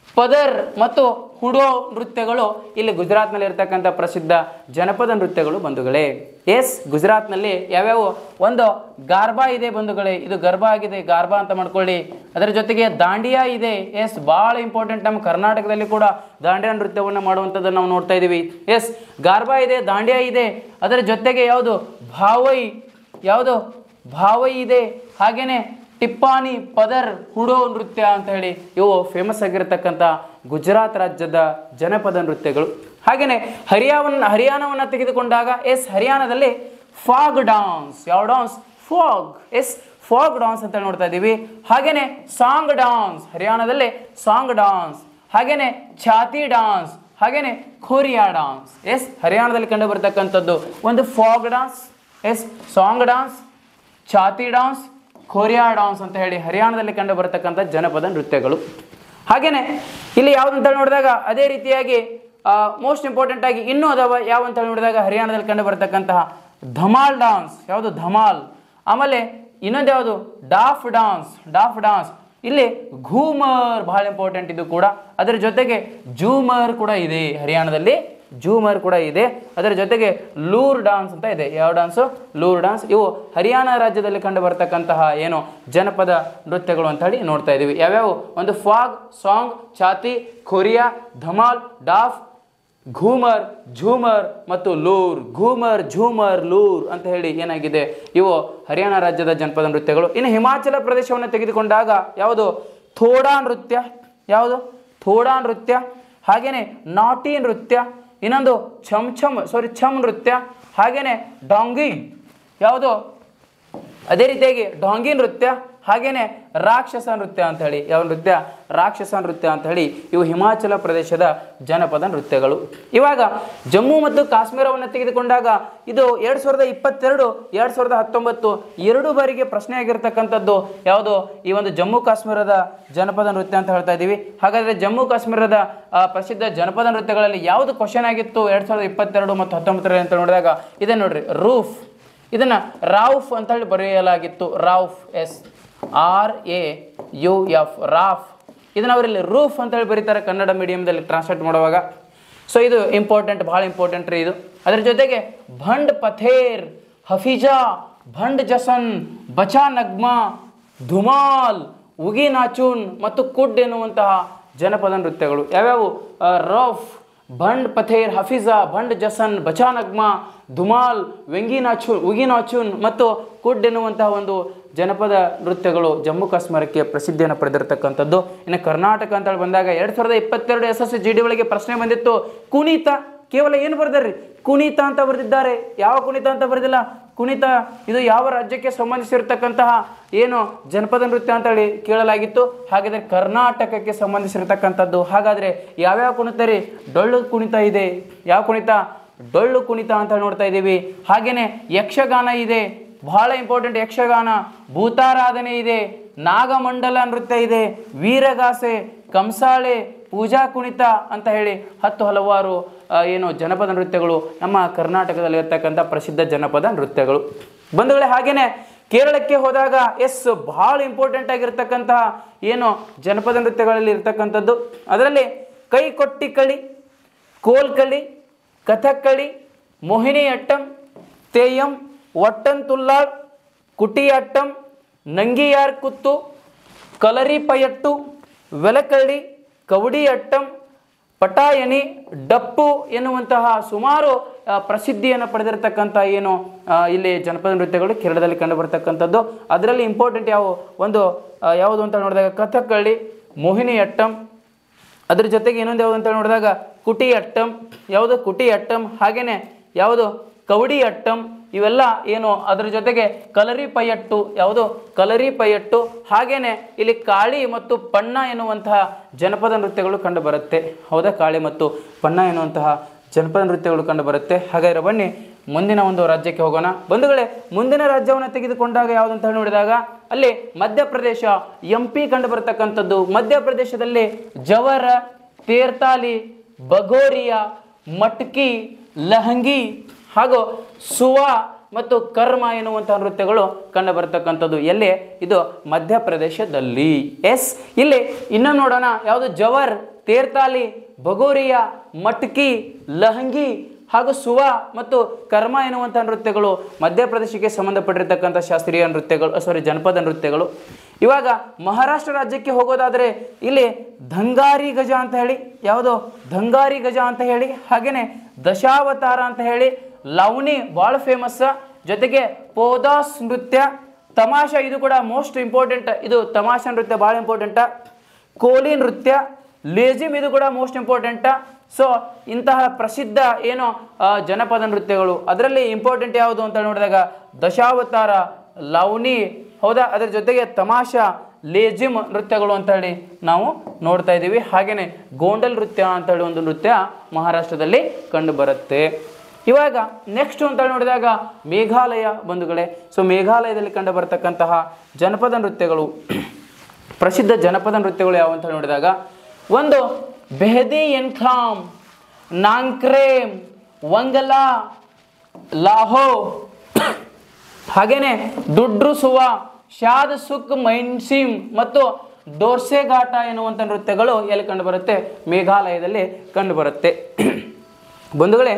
ಪದರ್ ಮತ್ತು ಹುಡೋ ನೃತ್ಯಗಳು ಇಲ್ಲಿ ಗುಜರಾತ್ನಲ್ಲಿ ಇರ್ತಕ್ಕಂಥ ಪ್ರಸಿದ್ಧ ಜನಪದ ನೃತ್ಯಗಳು ಬಂಧುಗಳೇ ಎಸ್ ಗುಜರಾತ್ನಲ್ಲಿ ಯಾವ್ಯಾವ ಒಂದು ಗಾರ್ಬಾ ಇದೆ ಬಂಧುಗಳೇ ಇದು ಗರ್ಭ ಆಗಿದೆ ಗಾರ್ಬಾ ಅಂತ ಮಾಡ್ಕೊಳ್ಳಿ ಅದರ ಜೊತೆಗೆ ದಾಂಡಿಯಾ ಇದೆ ಎಸ್ ಭಾಳ ಇಂಪಾರ್ಟೆಂಟ್ ನಮ್ಮ ಕರ್ನಾಟಕದಲ್ಲಿ ಕೂಡ ದಾಂಡಿಯಾ ನೃತ್ಯವನ್ನು ಮಾಡುವಂಥದ್ದನ್ನು ನಾವು ನೋಡ್ತಾ ಇದ್ದೀವಿ ಎಸ್ ಗಾರ್ಬಾ ಇದೆ ದಾಂಡಿಯಾ ಇದೆ ಅದರ ಜೊತೆಗೆ ಯಾವುದು ಭಾವೈ ಯಾವುದು ಭಾವೈ ಇದೆ ಹಾಗೇನೆ ಟಿಪ್ಪಾನಿ ಪದರ್ ಹುಡೋ ನೃತ್ಯ ಅಂತ ಹೇಳಿ ಇವು ಫೇಮಸ್ ಆಗಿರತಕ್ಕಂಥ ಗುಜರಾತ್ ರಾಜ್ಯದ ಜನಪದ ನೃತ್ಯಗಳು ಹಾಗೆಯೇ ಹರಿಯಾವನ್ನ ಹರಿಯಾಣವನ್ನು ತೆಗೆದುಕೊಂಡಾಗ ಎಸ್ ಹರಿಯಾಣದಲ್ಲಿ ಫಾಗ್ ಡಾನ್ಸ್ ಯಾವ dance Phag yes Phag dance ಅಂತ ಹೇಳಿ ನೋಡ್ತಾ ಇದ್ದೀವಿ ಹಾಗೇನೆ ಸಾಂಗ್ ಡಾನ್ಸ್ ಹರಿಯಾಣದಲ್ಲಿ ಸಾಂಗ್ ಡಾನ್ಸ್ ಹಾಗೇನೆ ಛಾತಿ ಡಾನ್ಸ್ ಹಾಗೇನೆ ಖೋರಿಯಾ ಡಾನ್ಸ್ ಎಸ್ ಹರಿಯಾಣದಲ್ಲಿ ಕಂಡು ಬರ್ತಕ್ಕಂಥದ್ದು ಒಂದು Phag dance yes Saang dance Chhathi dance Khoriya dance ಅಂತ ಹೇಳಿ ಹರಿಯಾಣದಲ್ಲಿ ಕಂಡು ಬರತಕ್ಕಂಥ ಜನಪದ ನೃತ್ಯಗಳು ಹಾಗೇನೆ ಇಲ್ಲಿ ಯಾವ್ದು ಅಂತ ಹೇಳಿ ನೋಡಿದಾಗ ಅದೇ ರೀತಿಯಾಗಿ ಮೋಸ್ಟ್ ಇಂಪಾರ್ಟೆಂಟ್ ಆಗಿ ಇನ್ನೂ ಅದಾವ ಯಾವ ಅಂತ ಹೇಳಿ ನೋಡಿದಾಗ ಹರಿಯಾಣದಲ್ಲಿ ಕಂಡು ಬರತಕ್ಕಂತಹ ಧಮಾಲ್ ಡಾನ್ಸ್ ಯಾವುದು ಧಮಾಲ್ ಆಮೇಲೆ ಇನ್ನೊಂದು ಯಾವುದು ಡಾಫ್ ಡಾನ್ಸ್ ಡಾಫ್ ಡಾನ್ಸ್ ಇಲ್ಲಿ ಘೂಮರ್ ಬಹಳ ಇಂಪಾರ್ಟೆಂಟ್ ಇದು ಕೂಡ ಅದರ ಜೊತೆಗೆ ಜೂಮರ್ ಕೂಡ ಇದೆ ಹರಿಯಾಣದಲ್ಲಿ ಜೂಮರ್ ಕೂಡ ಇದೆ ಅದರ ಜೊತೆಗೆ ಲೂರ್ ಡಾನ್ಸ್ ಅಂತ ಇದೆ ಯಾವ ಡಾನ್ಸು ಲೂರ್ ಡಾನ್ಸ್ ಇವು ಹರಿಯಾಣ ರಾಜ್ಯದಲ್ಲಿ ಕಂಡು ಬರ್ತಕ್ಕಂತಹ ಏನು ಜನಪದ ನೃತ್ಯಗಳು ಅಂತ ಹೇಳಿ ನೋಡ್ತಾ ಇದ್ದೀವಿ ಯಾವ್ಯಾವು ಒಂದು ಫಾಗ್ ಸಾಂಗ್ ಛಾತಿ ಖೊರಿಯಾ ಧಮಾಲ್ ಡಾಫ್ ಘೂಮರ್ ಝೂಮರ್ ಮತ್ತು ಲೂರ್ ಘೂಮರ್ ಝೂಮರ್ ಲೂರ್ ಅಂತ ಹೇಳಿ ಏನಾಗಿದೆ ಇವು ಹರಿಯಾಣ ರಾಜ್ಯದ ಜನಪದ ನೃತ್ಯಗಳು ಇನ್ನು ಹಿಮಾಚಲ ಪ್ರದೇಶವನ್ನು ತೆಗೆದುಕೊಂಡಾಗ ಯಾವುದು ಥೋಡಾ ನೃತ್ಯ ಯಾವುದು ಥೋಡಾ ನೃತ್ಯ ಹಾಗೇನೆ ನಾಟಿ ನೃತ್ಯ ಇನ್ನೊಂದು ಛಮ್ ಛಮ್ ಸಾರಿ ಛಮ್ ನೃತ್ಯ ಹಾಗೇನೆ ಡಾಂಗಿ ಯಾವುದು ಅದೇ ರೀತಿಯಾಗಿ ಡಾಂಗಿ ನೃತ್ಯ ಹಾಗೇನೆ ರಾಕ್ಷಸ ನೃತ್ಯ ಅಂತ ಹೇಳಿ ಯಾವ ನೃತ್ಯ ರಾಕ್ಷಸ ನೃತ್ಯ ಅಂತ ಹೇಳಿ ಇವು ಹಿಮಾಚಲ ಪ್ರದೇಶದ ಜನಪದ ನೃತ್ಯಗಳು ಇವಾಗ ಜಮ್ಮು ಮತ್ತು ಕಾಶ್ಮೀರವನ್ನು ತೆಗೆದುಕೊಂಡಾಗ ಇದು ಎರಡು ಸಾವಿರದ ಇಪ್ಪತ್ತೆರಡು ಎರಡು ಸಾವಿರದ ಹತ್ತೊಂಬತ್ತು ಎರಡು ಬಾರಿಗೆ ಪ್ರಶ್ನೆ ಆಗಿರ್ತಕ್ಕಂಥದ್ದು ಯಾವುದು ಈ ಒಂದು ಜಮ್ಮು ಕಾಶ್ಮೀರದ ಜನಪದ ನೃತ್ಯ ಅಂತ ಹೇಳ್ತಾ ಇದ್ದೀವಿ ಹಾಗಾದರೆ ಜಮ್ಮು ಕಾಶ್ಮೀರದ ಆ, ಪ್ರಸಿದ್ಧ ಜನಪದ ನೃತ್ಯಗಳಲ್ಲಿ ಯಾವುದು ಕ್ವಶನ್ ಆಗಿತ್ತು ಎರಡು ಸಾವಿರದ ಇಪ್ಪತ್ತೆರಡು ಮತ್ತು ಹತ್ತೊಂಬತ್ತರಲ್ಲಿ ಅಂತ ನೋಡಿದಾಗ ಇದೆ ನೋಡ್ರಿ ರೂಫ್ ಇದನ್ನ ರಾಫ್ ಅಂತ ಹೇಳಿ ಬರೆಯಲಾಗಿತ್ತು Rauf yes R A U F Rauf ಇದನ್ನ ಅವರಲ್ಲಿ ರೂಫ್ ಅಂತ ಹೇಳಿ ಬರೀತಾರೆ ಕನ್ನಡ ಮೀಡಿಯಂದಲ್ಲಿ ಟ್ರಾನ್ಸ್ಲೇಟ್ ಮಾಡುವಾಗ ಸೊ ಇದು ಇಂಪಾರ್ಟೆಂಟ್ ಭಾಳ ಇಂಪಾರ್ಟೆಂಟ್ ರೀ ಇದು ಅದರ ಜೊತೆಗೆ ಭಂಡ್ ಪಥೇರ್ ಹಫೀಜಾ ಭಂಡ್ ಜಸನ್ ಬಚಾ ನಗ್ಮಾ ಧುಮಾಲ್ ಉಗಿ ನಾಚೂನ್ ಮತ್ತು ಕುಡ್ ಎನ್ನುವಂತಹ ಜನಪದ ನೃತ್ಯಗಳು ಯಾವ್ಯಾವು ಆ, ರಫ್ ಭಂಡ್ ಪಥೇರ್ ಹಫೀಜಾ ಭಂಡ್ ಜಸನ್ ಬಚಾನಗ್ಮಾ ಧುಮಾಲ್ ವೆಂಗಿನಾಚೂನ್ ಉಗಿನಾಚೂನ್ ಮತ್ತು ಕುಡ್ ಎನ್ನುವಂತಹ ಒಂದು ಜನಪದ ನೃತ್ಯಗಳು ಜಮ್ಮು ಕಾಶ್ಮೀರಕ್ಕೆ ಪ್ರಸಿದ್ಧಿಯನ್ನು ಪಡೆದಿರತಕ್ಕಂಥದ್ದು ಇನ್ನು ಕರ್ನಾಟಕ ಅಂತ ಹೇಳಿ ಬಂದಾಗ ಎರಡು ಸಾವಿರದ ಇಪ್ಪತ್ತೆರಡು ಎಸ್ ಎಸ್ ಜಿ ಡಿ ಒಳಗೆ ಪ್ರಶ್ನೆ ಬಂದಿತ್ತು ಕುಣಿತ ಕೇವಲ ಏನು ಬರ್ದಾರ್ರಿ ಕುಣಿತ ಅಂತ ಬರೆದಿದ್ದಾರೆ ಯಾವ ಕುಣಿತ ಅಂತ ಬರೆದಿಲ್ಲ ಕುಣಿತ ಇದು ಯಾವ ರಾಜ್ಯಕ್ಕೆ ಸಂಬಂಧಿಸಿರ್ತಕ್ಕಂತಹ ಏನು ಜನಪದ ನೃತ್ಯ ಅಂತ ಹೇಳಿ ಕೇಳಲಾಗಿತ್ತು ಹಾಗಾದರೆ ಕರ್ನಾಟಕಕ್ಕೆ ಸಂಬಂಧಿಸಿರ್ತಕ್ಕಂಥದ್ದು ಹಾಗಾದರೆ ಯಾವ್ಯಾವ ಕುಣಿತ ರೀ ಡೊಳ್ಳು ಕುಣಿತ ಇದೆ ಯಾವ ಕುಣಿತ ಡೊಳ್ಳು ಕುಣಿತ ಅಂತ ಹೇಳಿ ನೋಡ್ತಾ ಇದ್ದೀವಿ ಹಾಗೇನೆ ಯಕ್ಷಗಾನ ಇದೆ ಬಹಳ ಇಂಪಾರ್ಟೆಂಟ್ ಯಕ್ಷಗಾನ ಭೂತಾರಾಧನೆ ಇದೆ ನಾಗಮಂಡಲ ನೃತ್ಯ ಇದೆ ವೀರಗಾಸೆ ಕಂಸಾಳೆ ಪೂಜಾ ಕುಣಿತ ಅಂತ ಹೇಳಿ ಹತ್ತು ಹಲವಾರು ಆ, ಏನು ಜನಪದ ನೃತ್ಯಗಳು ನಮ್ಮ ಕರ್ನಾಟಕದಲ್ಲಿ ಇರ್ತಕ್ಕಂಥ ಪ್ರಸಿದ್ಧ ಜನಪದ ನೃತ್ಯಗಳು ಬಂಧುಗಳೇ ಹಾಗೇನೆ ಕೇರಳಕ್ಕೆ ಹೋದಾಗ ಎಸ್ ಬಹಳ ಇಂಪಾರ್ಟೆಂಟ್ ಆಗಿರ್ತಕ್ಕಂತಹ ಏನು ಜನಪದ ನೃತ್ಯಗಳಲ್ಲಿ ಇರ್ತಕ್ಕಂಥದ್ದು ಅದರಲ್ಲಿ ಕೈ ಕೊಟ್ಟಿ ಕಳಿ ಕೋಲ್ಕಳಿ ಕಥಕ್ಕಳಿ ಮೋಹಿನಿಯಟ್ಟಂ ತೇಯಂ ಒಟ್ಟಂತುಲ್ಲಾಳ್ ಕುಟಿಯಾಟ್ಟಂ ನಂಗಿಯಾರ್ ಕುತ್ತು ಕಲರಿ ಪಯಟ್ಟು ವೆಲಕಳ್ಳಿ ಕವಡಿಯಟ್ಟಂ ಪಟಾಯಣಿ ಡಪ್ಪು ಎನ್ನುವಂತಹ ಸುಮಾರು ಆ, ಪ್ರಸಿದ್ಧಿಯನ್ನು ಪಡೆದಿರತಕ್ಕಂಥ ಏನು ಆ, ಇಲ್ಲಿ ಜನಪದ ನೃತ್ಯಗಳು ಕೇರಳದಲ್ಲಿ ಕಂಡು ಬರ್ತಕ್ಕಂಥದ್ದು ಅದರಲ್ಲಿ ಇಂಪಾರ್ಟೆಂಟ್ ಯಾವ ಒಂದು ಆ, ಯಾವುದು ಅಂತ ನೋಡಿದಾಗ ಕಥಕ್ಕಳ್ಳಿ ಮೋಹಿನಿಯಟ್ಟಂ ಅದ್ರ ಜೊತೆಗೆ ಇನ್ನೊಂದು ಯಾವುದು ಅಂತ ನೋಡಿದಾಗ ಕುಟಿ ಅಟ್ಟಂ ಯಾವುದು ಕುಟಿ ಅಟ್ಟಂ ಹಾಗೇನೆ ಯಾವುದು ಕವಡಿ ಅಟ್ಟಂ ಇವೆಲ್ಲ ಏನು ಅದರ ಜೊತೆಗೆ ಕಲರಿ ಪೈಯಟ್ಟು ಯಾವುದು ಕಲರಿ ಪೈಯಟ್ಟು ಹಾಗೇನೆ ಇಲ್ಲಿ ಕಾಳಿ ಮತ್ತು ಪಣ್ಣ ಎನ್ನುವಂತಹ ಜನಪದ ನೃತ್ಯಗಳು ಕಂಡು ಬರುತ್ತೆ ಹೌದಾ ಕಾಳಿ ಮತ್ತು ಪಣ್ಣ ಎನ್ನುವಂತಹ ಜನಪದ ನೃತ್ಯಗಳು ಕಂಡು ಬರುತ್ತೆ ಹಾಗಾದ್ರೆ ಬನ್ನಿ ಮುಂದಿನ ಒಂದು ರಾಜ್ಯಕ್ಕೆ ಹೋಗೋಣ ಬಂಧುಗಳೇ ಮುಂದಿನ ರಾಜ್ಯವನ್ನು ತೆಗೆದುಕೊಂಡಾಗ ಯಾವುದು ಅಂತ ಹೇಳಿ ನೋಡಿದಾಗ ಅಲ್ಲಿ ಮಧ್ಯಪ್ರದೇಶ ಎಂ ಪಿ ಕಂಡು ಬರತಕ್ಕಂಥದ್ದು ಮಧ್ಯಪ್ರದೇಶದಲ್ಲಿ ಜವರ ತೇರ್ತಾಲಿ ಬಗೋರಿಯಾ ಮಟ್ಕಿ ಲಹಂಗಿ ಹಾಗೂ ಸುವಾ ಮತ್ತು ಕರ್ಮ ಎನ್ನುವಂತಹ ನೃತ್ಯಗಳು ಕಂಡು ಬರ್ತಕ್ಕಂಥದ್ದು ಎಲ್ಲಿ ಇದು ಮಧ್ಯಪ್ರದೇಶದಲ್ಲಿ ಎಸ್ ಇಲ್ಲಿ ಇನ್ನೊಂದು ನೋಡೋಣ ಯಾವುದು ಜವರ್ ತೇರ್ತಾಲಿ ಬಗೋರಿಯ ಮಟ್ಕಿ ಲಹಂಗಿ ಹಾಗೂ ಸುವ ಮತ್ತು ಕರ್ಮ ಎನ್ನುವಂಥ ನೃತ್ಯಗಳು ಮಧ್ಯಪ್ರದೇಶಕ್ಕೆ ಸಂಬಂಧಪಟ್ಟಿರ್ತಕ್ಕಂಥ ಶಾಸ್ತ್ರೀಯ ನೃತ್ಯಗಳು ಸಾರಿ ಜನಪದ ನೃತ್ಯಗಳು ಇವಾಗ ಮಹಾರಾಷ್ಟ್ರ ರಾಜ್ಯಕ್ಕೆ ಹೋಗೋದಾದರೆ ಇಲ್ಲಿ ದಂಗಾರಿ ಗಜ ಅಂತ ಹೇಳಿ ಯಾವುದು ದಂಗಾರಿ ಗಜ ಅಂತ ಹೇಳಿ ಹಾಗೇನೆ ದಶಾವತಾರ ಅಂತ ಹೇಳಿ ಲವಣಿ ಭಾಳ ಫೇಮಸ್ ಜೊತೆಗೆ ಪೋದಾಸ್ ನೃತ್ಯ ತಮಾಷಾ ಇದು ಕೂಡ ಮೋಸ್ಟ್ ಇಂಪಾರ್ಟೆಂಟ್ ಇದು ತಮಾಷಾ ನೃತ್ಯ ಭಾಳ ಇಂಪಾರ್ಟೆಂಟ ಕೋಲಿ ನೃತ್ಯ ಲೇಜಿಮ್ ಇದು ಕೂಡ ಮೋಸ್ಟ್ ಇಂಪಾರ್ಟೆಂಟ ಸೊ ಇಂತಹ ಪ್ರಸಿದ್ಧ ಏನು ಆ, ಜನಪದ ನೃತ್ಯಗಳು ಅದರಲ್ಲಿ ಇಂಪಾರ್ಟೆಂಟ್ ಯಾವುದು ಅಂತ ನೋಡಿದಾಗ ದಶಾವತಾರ ಲವಣಿ ಹೌದಾ ಅದರ ಜೊತೆಗೆ ತಮಾಷಾ ಲೇಜಿಮ್ ನೃತ್ಯಗಳು ಅಂತ ಹೇಳಿ ನಾವು ನೋಡ್ತಾ ಇದ್ದೀವಿ ಹಾಗೆಯೇ ಗೋಂಡಲ್ ನೃತ್ಯ ಅಂತ ಹೇಳಿ ಒಂದು ನೃತ್ಯ ಮಹಾರಾಷ್ಟ್ರದಲ್ಲಿ ಕಂಡು ಬರುತ್ತೆ ಇವಾಗ ನೆಕ್ಸ್ಟ್ ಅಂತ ಹೇಳಿ ನೋಡಿದಾಗ ಮೇಘಾಲಯ ಬಂಧುಗಳೇ ಸೊ ಮೇಘಾಲಯದಲ್ಲಿ ಕಂಡು ಬರತಕ್ಕಂತಹ ಜನಪದ ನೃತ್ಯಗಳು ಪ್ರಸಿದ್ಧ ಜನಪದ ನೃತ್ಯಗಳು ಯಾವ ಅಂತ ಹೇಳಿ ನೋಡಿದಾಗ ಒಂದು ಬೆಹದಿ ಎನ್ಖಾಮ್ ನಾಂಕ್ರೇಮ್ ವಂಗಲಾ ಲಾಹೋ ಹಾಗೇನೆ ದುಡ್ರುಸುವ ಶಾದ್ ಸುಕ್ ಮೈನ್ಸಿಮ್ ಮತ್ತು ಡೋರ್ಸೆಘಾಟ ಎನ್ನುವಂಥ ನೃತ್ಯಗಳು ಎಲ್ಲಿ ಕಂಡು ಬರುತ್ತೆ ಮೇಘಾಲಯದಲ್ಲಿ ಕಂಡು ಬರುತ್ತೆ ಬಂಧುಗಳೇ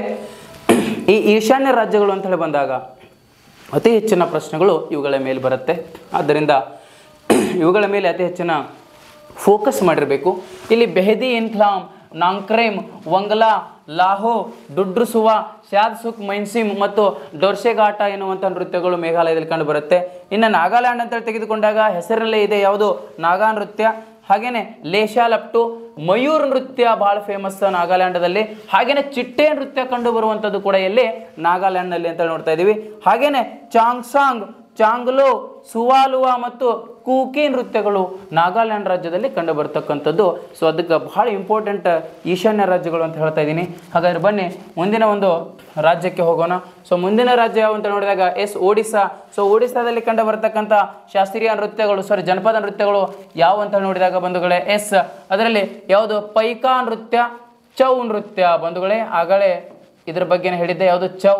ಈ ಈಶಾನ್ಯ ರಾಜ್ಯಗಳು ಅಂತ ಹೇಳಿ ಬಂದಾಗ ಅತಿ ಹೆಚ್ಚಿನ ಪ್ರಶ್ನೆಗಳು ಇವುಗಳ ಮೇಲೆ ಬರುತ್ತೆ ಆದ್ದರಿಂದ ಇವುಗಳ ಮೇಲೆ ಅತಿ ಹೆಚ್ಚಿನ ಫೋಕಸ್ ಮಾಡಿರಬೇಕು ಇಲ್ಲಿ ಬೆಹದಿ ಇನ್ಕ್ಲಾಮ್ ನಾಂಕ್ರೇಮ್ ವಂಗಲಾ ಲಾಹೋ ಡುಡ್ರುಸುವ ಶಾದ್ ಸುಕ್ ಮೈನ್ಸಿಮ್ ಮತ್ತು ಡೊರ್ಸೆಘಾಟ ಎನ್ನುವಂಥ ನೃತ್ಯಗಳು ಮೇಘಾಲಯದಲ್ಲಿ ಕಂಡು ಬರುತ್ತೆ ಇನ್ನು ನಾಗಾಲ್ಯಾಂಡ್ ಅಂತೇಳಿ ತೆಗೆದುಕೊಂಡಾಗ ಹೆಸರಲ್ಲೇ ಇದೆ ಯಾವುದು ನಾಗಾ ನೃತ್ಯ ಹಾಗೇನೆ ಲೇಷಾಲಪ್ಟು ಮಯೂರ್ ನೃತ್ಯ ಬಹಳ ಫೇಮಸ್ ನಾಗಾಲ್ಯಾಂಡದಲ್ಲಿ ಹಾಗೇನೆ ಚಿಟ್ಟೆ ನೃತ್ಯ ಕಂಡು ಬರುವಂಥದ್ದು ಕೂಡ ಎಲ್ಲಿ ನಾಗಾಲ್ಯಾಂಡ್ನಲ್ಲಿ ಅಂತ ನೋಡ್ತಾ ಇದ್ದೀವಿ ಹಾಗೇನೆ ಚಾಂಗ್ಸಾಂಗ್ ಚಾಂಗ್ಲೋ ಸುವಾಲುವಾ ಮತ್ತು ಕೂಕಿ ನೃತ್ಯಗಳು ನಾಗಾಲ್ಯಾಂಡ್ ರಾಜ್ಯದಲ್ಲಿ ಕಂಡು ಬರ್ತಕ್ಕಂಥದ್ದು ಸೊ ಅದಕ್ಕೆ ಬಹಳ ಇಂಪಾರ್ಟೆಂಟ್ ಈಶಾನ್ಯ ರಾಜ್ಯಗಳು ಅಂತ ಹೇಳ್ತಾ ಇದ್ದೀನಿ ಹಾಗಾದ್ರೆ ಬನ್ನಿ ಮುಂದಿನ ಒಂದು ರಾಜ್ಯಕ್ಕೆ ಹೋಗೋಣ ಸೊ ಮುಂದಿನ ರಾಜ್ಯ ಯಾವ ಅಂತ ನೋಡಿದಾಗ ಎಸ್ ಒಡಿಸ್ಸಾ ಸೊ ಒಡಿಸ್ಸಾದಲ್ಲಿ ಕಂಡು ಬರ್ತಕ್ಕಂಥ ಶಾಸ್ತ್ರೀಯ ನೃತ್ಯಗಳು ಸಾರಿ ಜನಪದ ನೃತ್ಯಗಳು ಯಾವ ಅಂತ ನೋಡಿದಾಗ ಬಂಧುಗಳೇ ಎಸ್ ಅದರಲ್ಲಿ ಯಾವುದು ಪೈಕಾ ನೃತ್ಯ ಚೌ ನೃತ್ಯ ಬಂಧುಗಳೇ ಆಗಲೇ ಇದ್ರ ಬಗ್ಗೆನೇ ಹೇಳಿದ್ದೆ ಯಾವುದು ಚೌ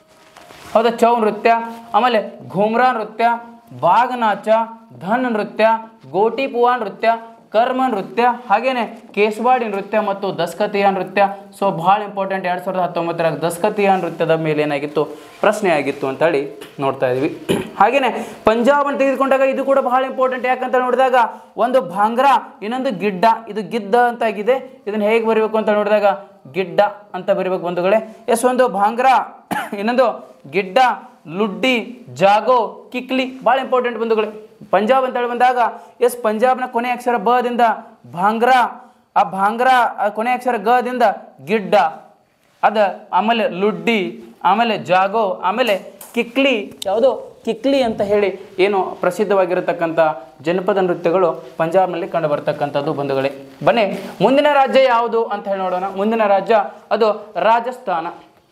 ಹೌದಾ ಚೌ ನೃತ್ಯ ಆಮೇಲೆ ಘುಮ್ರಾ ನೃತ್ಯ ಬಾಗನಾಚ ಧನ್ ನೃತ್ಯ ಗೋಟಿಪುವಾ ನೃತ್ಯ ಕರ್ಮ ನೃತ್ಯ ಹಾಗೇನೆ ಕೇಸವಾಡಿ ನೃತ್ಯ ಮತ್ತು ದಸ್ಕತಿಯ ನೃತ್ಯ ಸೊ ಭಾಳ ಇಂಪಾರ್ಟೆಂಟ್ ಎರಡು ಸಾವಿರದ ಹತ್ತೊಂಬತ್ತರ ದಸ್ಕತಿಯ ನೃತ್ಯದ ಮೇಲೆ ಏನಾಗಿತ್ತು ಪ್ರಶ್ನೆ ಆಗಿತ್ತು ಅಂತ ಹೇಳಿ ನೋಡ್ತಾ ಇದೀವಿ ಹಾಗೇನೆ ಪಂಜಾಬ್ ಅಂತ ತೆಗೆದುಕೊಂಡಾಗ ಇದು ಕೂಡ ಬಹಳ ಇಂಪಾರ್ಟೆಂಟ್ ಯಾಕಂತ ನೋಡಿದಾಗ ಒಂದು ಭಾಂಗ್ರಾ ಇನ್ನೊಂದು ಗಿಡ್ಡ ಇದು ಗಿದ್ದ ಅಂತ ಆಗಿದೆ ಇದನ್ನ ಹೇಗೆ ಬರೀಬೇಕು ಅಂತ ನೋಡಿದಾಗ ಗಿಡ್ಡ ಅಂತ ಬರೀಬೇಕು ಬಂಧುಗಳೇ ಎಸ್ ಒಂದು ಭಾಂಗ್ರಾ ಇನ್ನೊಂದು ಗಿಡ್ಡ ಲುಡ್ಡಿ ಜಾಗೋ ಕಿಕ್ಲಿ ಭಾಳ ಇಂಪಾರ್ಟೆಂಟ್ ಬಂಧುಗಳೇ ಪಂಜಾಬ್ ಅಂತ ಹೇಳಿ ಬಂದಾಗ ಎಸ್ ಪಂಜಾಬ್ನ ಕೊನೆ ಅಕ್ಷರ ಬ ದಿಂದ ಭಾಂಗ್ರಾ ಆ ಭಾಂಗ್ರಾ ಆ ಕೊನೆ ಅಕ್ಷರ ಗ ದಿಂದ ಗಿಡ್ಡ ಅದ ಆಮೇಲೆ ಲುಡ್ಡಿ ಆಮೇಲೆ ಜಾಗೋ ಆಮೇಲೆ ಕಿಕ್ಲಿ ಯಾವುದು ಕಿಕ್ಲಿ ಅಂತ ಹೇಳಿ ಏನು ಪ್ರಸಿದ್ಧವಾಗಿರತಕ್ಕಂಥ ಜನಪದ ನೃತ್ಯಗಳು ಪಂಜಾಬ್ನಲ್ಲಿ ಕಂಡು ಬರ್ತಕ್ಕಂಥದ್ದು ಬಂಧುಗಳೇ ಬನ್ನಿ ಮುಂದಿನ ರಾಜ್ಯ ಯಾವುದು ಅಂತ ಹೇಳಿ ನೋಡೋಣ ಮುಂದಿನ ರಾಜ್ಯ ಅದು ರಾಜಸ್ಥಾನ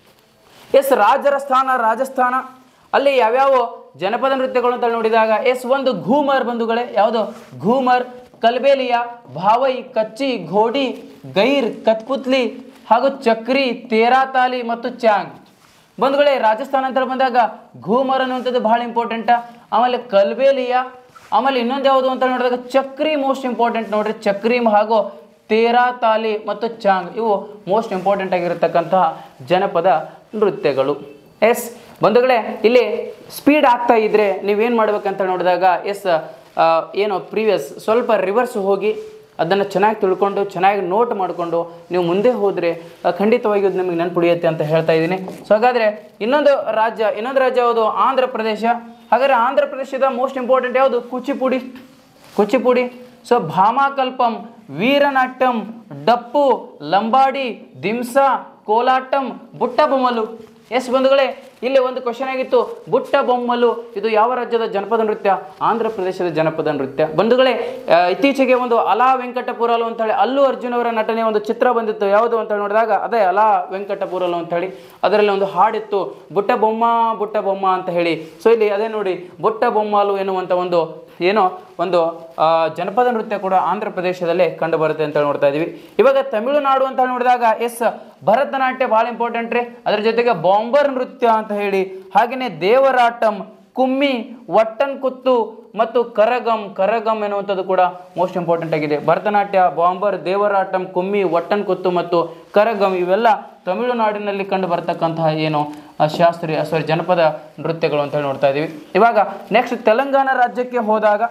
ಎಸ್ ರಾಜರ ಸ್ಥಾನ ರಾಜಸ್ಥಾನ ಅಲ್ಲಿ ಯಾವ್ಯಾವ ಜನಪದ ನೃತ್ಯಗಳು ಅಂತ ನೋಡಿದಾಗ ಎಸ್ ಒಂದು ಘೂಮರ್ ಬಂಧುಗಳೇ ಯಾವುದು ಘೂಮರ್ ಕಲ್ಬೇಲಿಯಾ ಭಾವೈ ಕಚ್ಚಿ ಘೋಡಿ ಗೈರ್ ಕತ್ಪುತ್ಲಿ ಹಾಗೂ ಚಕ್ರಿ ತೇರಾತಾಲಿ ಮತ್ತು ಚಾಂಗ್ ಬಂಧುಗಳೇ ರಾಜಸ್ಥಾನ ಅಂತ ಬಂದಾಗ ಘೂಮರ್ ಅನ್ನುವಂಥದ್ದು ಬಹಳ ಇಂಪಾರ್ಟೆಂಟ್ ಆಮೇಲೆ ಕಲ್ಬೇಲಿಯಾ ಆಮೇಲೆ ಇನ್ನೊಂದು ಯಾವುದು ಅಂತ ನೋಡಿದಾಗ ಚಕ್ರಿ ಮೋಸ್ಟ್ ಇಂಪಾರ್ಟೆಂಟ್ ನೋಡ್ರಿ ಚಕ್ರಿ ಹಾಗೂ ತೇರಾ ತಾಲಿ ಮತ್ತು ಚಾಂಗ್ ಇವು ಮೋಸ್ಟ್ ಇಂಪಾರ್ಟೆಂಟ್ ಆಗಿರತಕ್ಕಂತಹ ಜನಪದ ನೃತ್ಯಗಳು ಎಸ್ ಬಂಧುಗಳೇ ಇಲ್ಲಿ ಸ್ಪೀಡ್ ಆಗ್ತಾ ಇದ್ರೆ ನೀವೇನು ಮಾಡ್ಬೇಕಂತ ನೋಡಿದಾಗ ಎಸ್ ಏನು ಪ್ರೀವಿಯಸ್ ಸ್ವಲ್ಪ ರಿವರ್ಸ್ ಹೋಗಿ ಅದನ್ನು ಚೆನ್ನಾಗಿ ತಿಳ್ಕೊಂಡು ಚೆನ್ನಾಗಿ ನೋಟ್ ಮಾಡಿಕೊಂಡು ನೀವು ಮುಂದೆ ಹೋದರೆ ಖಂಡಿತವಾಗಿ ಇದು ನಿಮಗೆ ನೆನಪುಳಿಯುತ್ತೆ ಅಂತ ಹೇಳ್ತಾ ಇದ್ದೀನಿ ಸೊ ಹಾಗಾದರೆ ಇನ್ನೊಂದು ರಾಜ್ಯ ಇನ್ನೊಂದು ರಾಜ್ಯ ಯಾವುದು ಆಂಧ್ರ ಪ್ರದೇಶ ಹಾಗಾದರೆ ಆಂಧ್ರ ಪ್ರದೇಶದ ಮೋಸ್ಟ್ ಇಂಪಾರ್ಟೆಂಟ್ ಯಾವುದು ಕೂಚಿಪುಡಿ ಕೂಚಿಪುಡಿ ಸೊ ಭಾಮಾಕಲ್ಪಂ ವೀರನಾಟ್ಯಂ ಡಪ್ಪು ಲಂಬಾಡಿ ದಿಂಸ ಕೋಲಾಟಂ ಬುಟ್ಟ ಬೊಮ್ಮಲು ಎಸ್ ಬಂಧುಗಳೇ ಇಲ್ಲಿ ಒಂದು ಕ್ವಶನ್ ಆಗಿತ್ತು ಬುಟ್ಟ ಬೊಮ್ಮಲು ಇದು ಯಾವ ರಾಜ್ಯದ ಜನಪದ ನೃತ್ಯ ಆಂಧ್ರ ಪ್ರದೇಶದ ಜನಪದ ನೃತ್ಯ ಬಂಧುಗಳೇ ಆ, ಇತ್ತೀಚೆಗೆ ಒಂದು ಅಲಾ ವೆಂಕಟಪುರಲು ಅಂತ ಹೇಳಿ ಅಲ್ಲು ಅರ್ಜುನ್ ಅವರ ನಟನೆ ಒಂದು ಚಿತ್ರ ಬಂದಿತ್ತು ಯಾವುದು ಅಂತ ಹೇಳಿ ನೋಡಿದಾಗ ಅದೇ ಅಲಾ ವೆಂಕಟಪುರಲು ಅಂತ ಹೇಳಿ ಅದರಲ್ಲಿ ಒಂದು ಹಾಡಿತ್ತು ಬುಟ್ಟ ಬೊಮ್ಮ ಬುಟ್ಟ ಬೊಮ್ಮ ಅಂತ ಹೇಳಿ ಸೊ ಇಲ್ಲಿ ಅದೇ ನೋಡಿ ಬುಟ್ಟ ಬೊಮ್ಮಲು ಎನ್ನುವಂಥ ಒಂದು ಏನೋ ಒಂದು ಆ, ಜನಪದ ನೃತ್ಯ ಕೂಡ ಆಂಧ್ರ ಪ್ರದೇಶದಲ್ಲೇ ಕಂಡು ಬರುತ್ತೆ ಅಂತ ನೋಡ್ತಾ ಇದೀವಿ ಇವಾಗ ತಮಿಳುನಾಡು ಅಂತ ನೋಡಿದಾಗ ಎಸ್ ಭರತನಾಟ್ಯ ಭಾಳ ಇಂಪಾರ್ಟೆಂಟ್ ರೀ ಅದ್ರ ಜೊತೆಗೆ ಬಾಂಬರ್ ನೃತ್ಯ ಅಂತ ಅಂತ ಹೇಳಿ ಹಾಗೆಯೇ ದೇವರಾಟಂ ಕುಮ್ಮಿ ಒಟ್ಟನ್ ಕುತ್ತು ಮತ್ತು ಕರಗಂ ಕರಗಂ ಎನ್ನುವಂಥದ್ದು ಕೂಡ ಮೋಸ್ಟ್ ಇಂಪಾರ್ಟೆಂಟ್ ಆಗಿದೆ ಭರತನಾಟ್ಯ ಬಾಂಬರ್ ದೇವರಾಟಂ ಕುಮ್ಮಿ ಒಟ್ಟನ್ ಕುತ್ತು ಮತ್ತು ಕರಗಂ ಇವೆಲ್ಲ ತಮಿಳುನಾಡಿನಲ್ಲಿ ಕಂಡು ಬರ್ತಕ್ಕಂತಹ ಏನು ಆ, ಶಾಸ್ತ್ರೀಯ ಸಾರಿ ಜನಪದ ನೃತ್ಯಗಳು ಅಂತ ಹೇಳಿ ನೋಡ್ತಾ ಇದ್ದೀವಿ ಇವಾಗ ನೆಕ್ಸ್ಟ್ ತೆಲಂಗಾಣ ರಾಜ್ಯಕ್ಕೆ ಹೋದಾಗ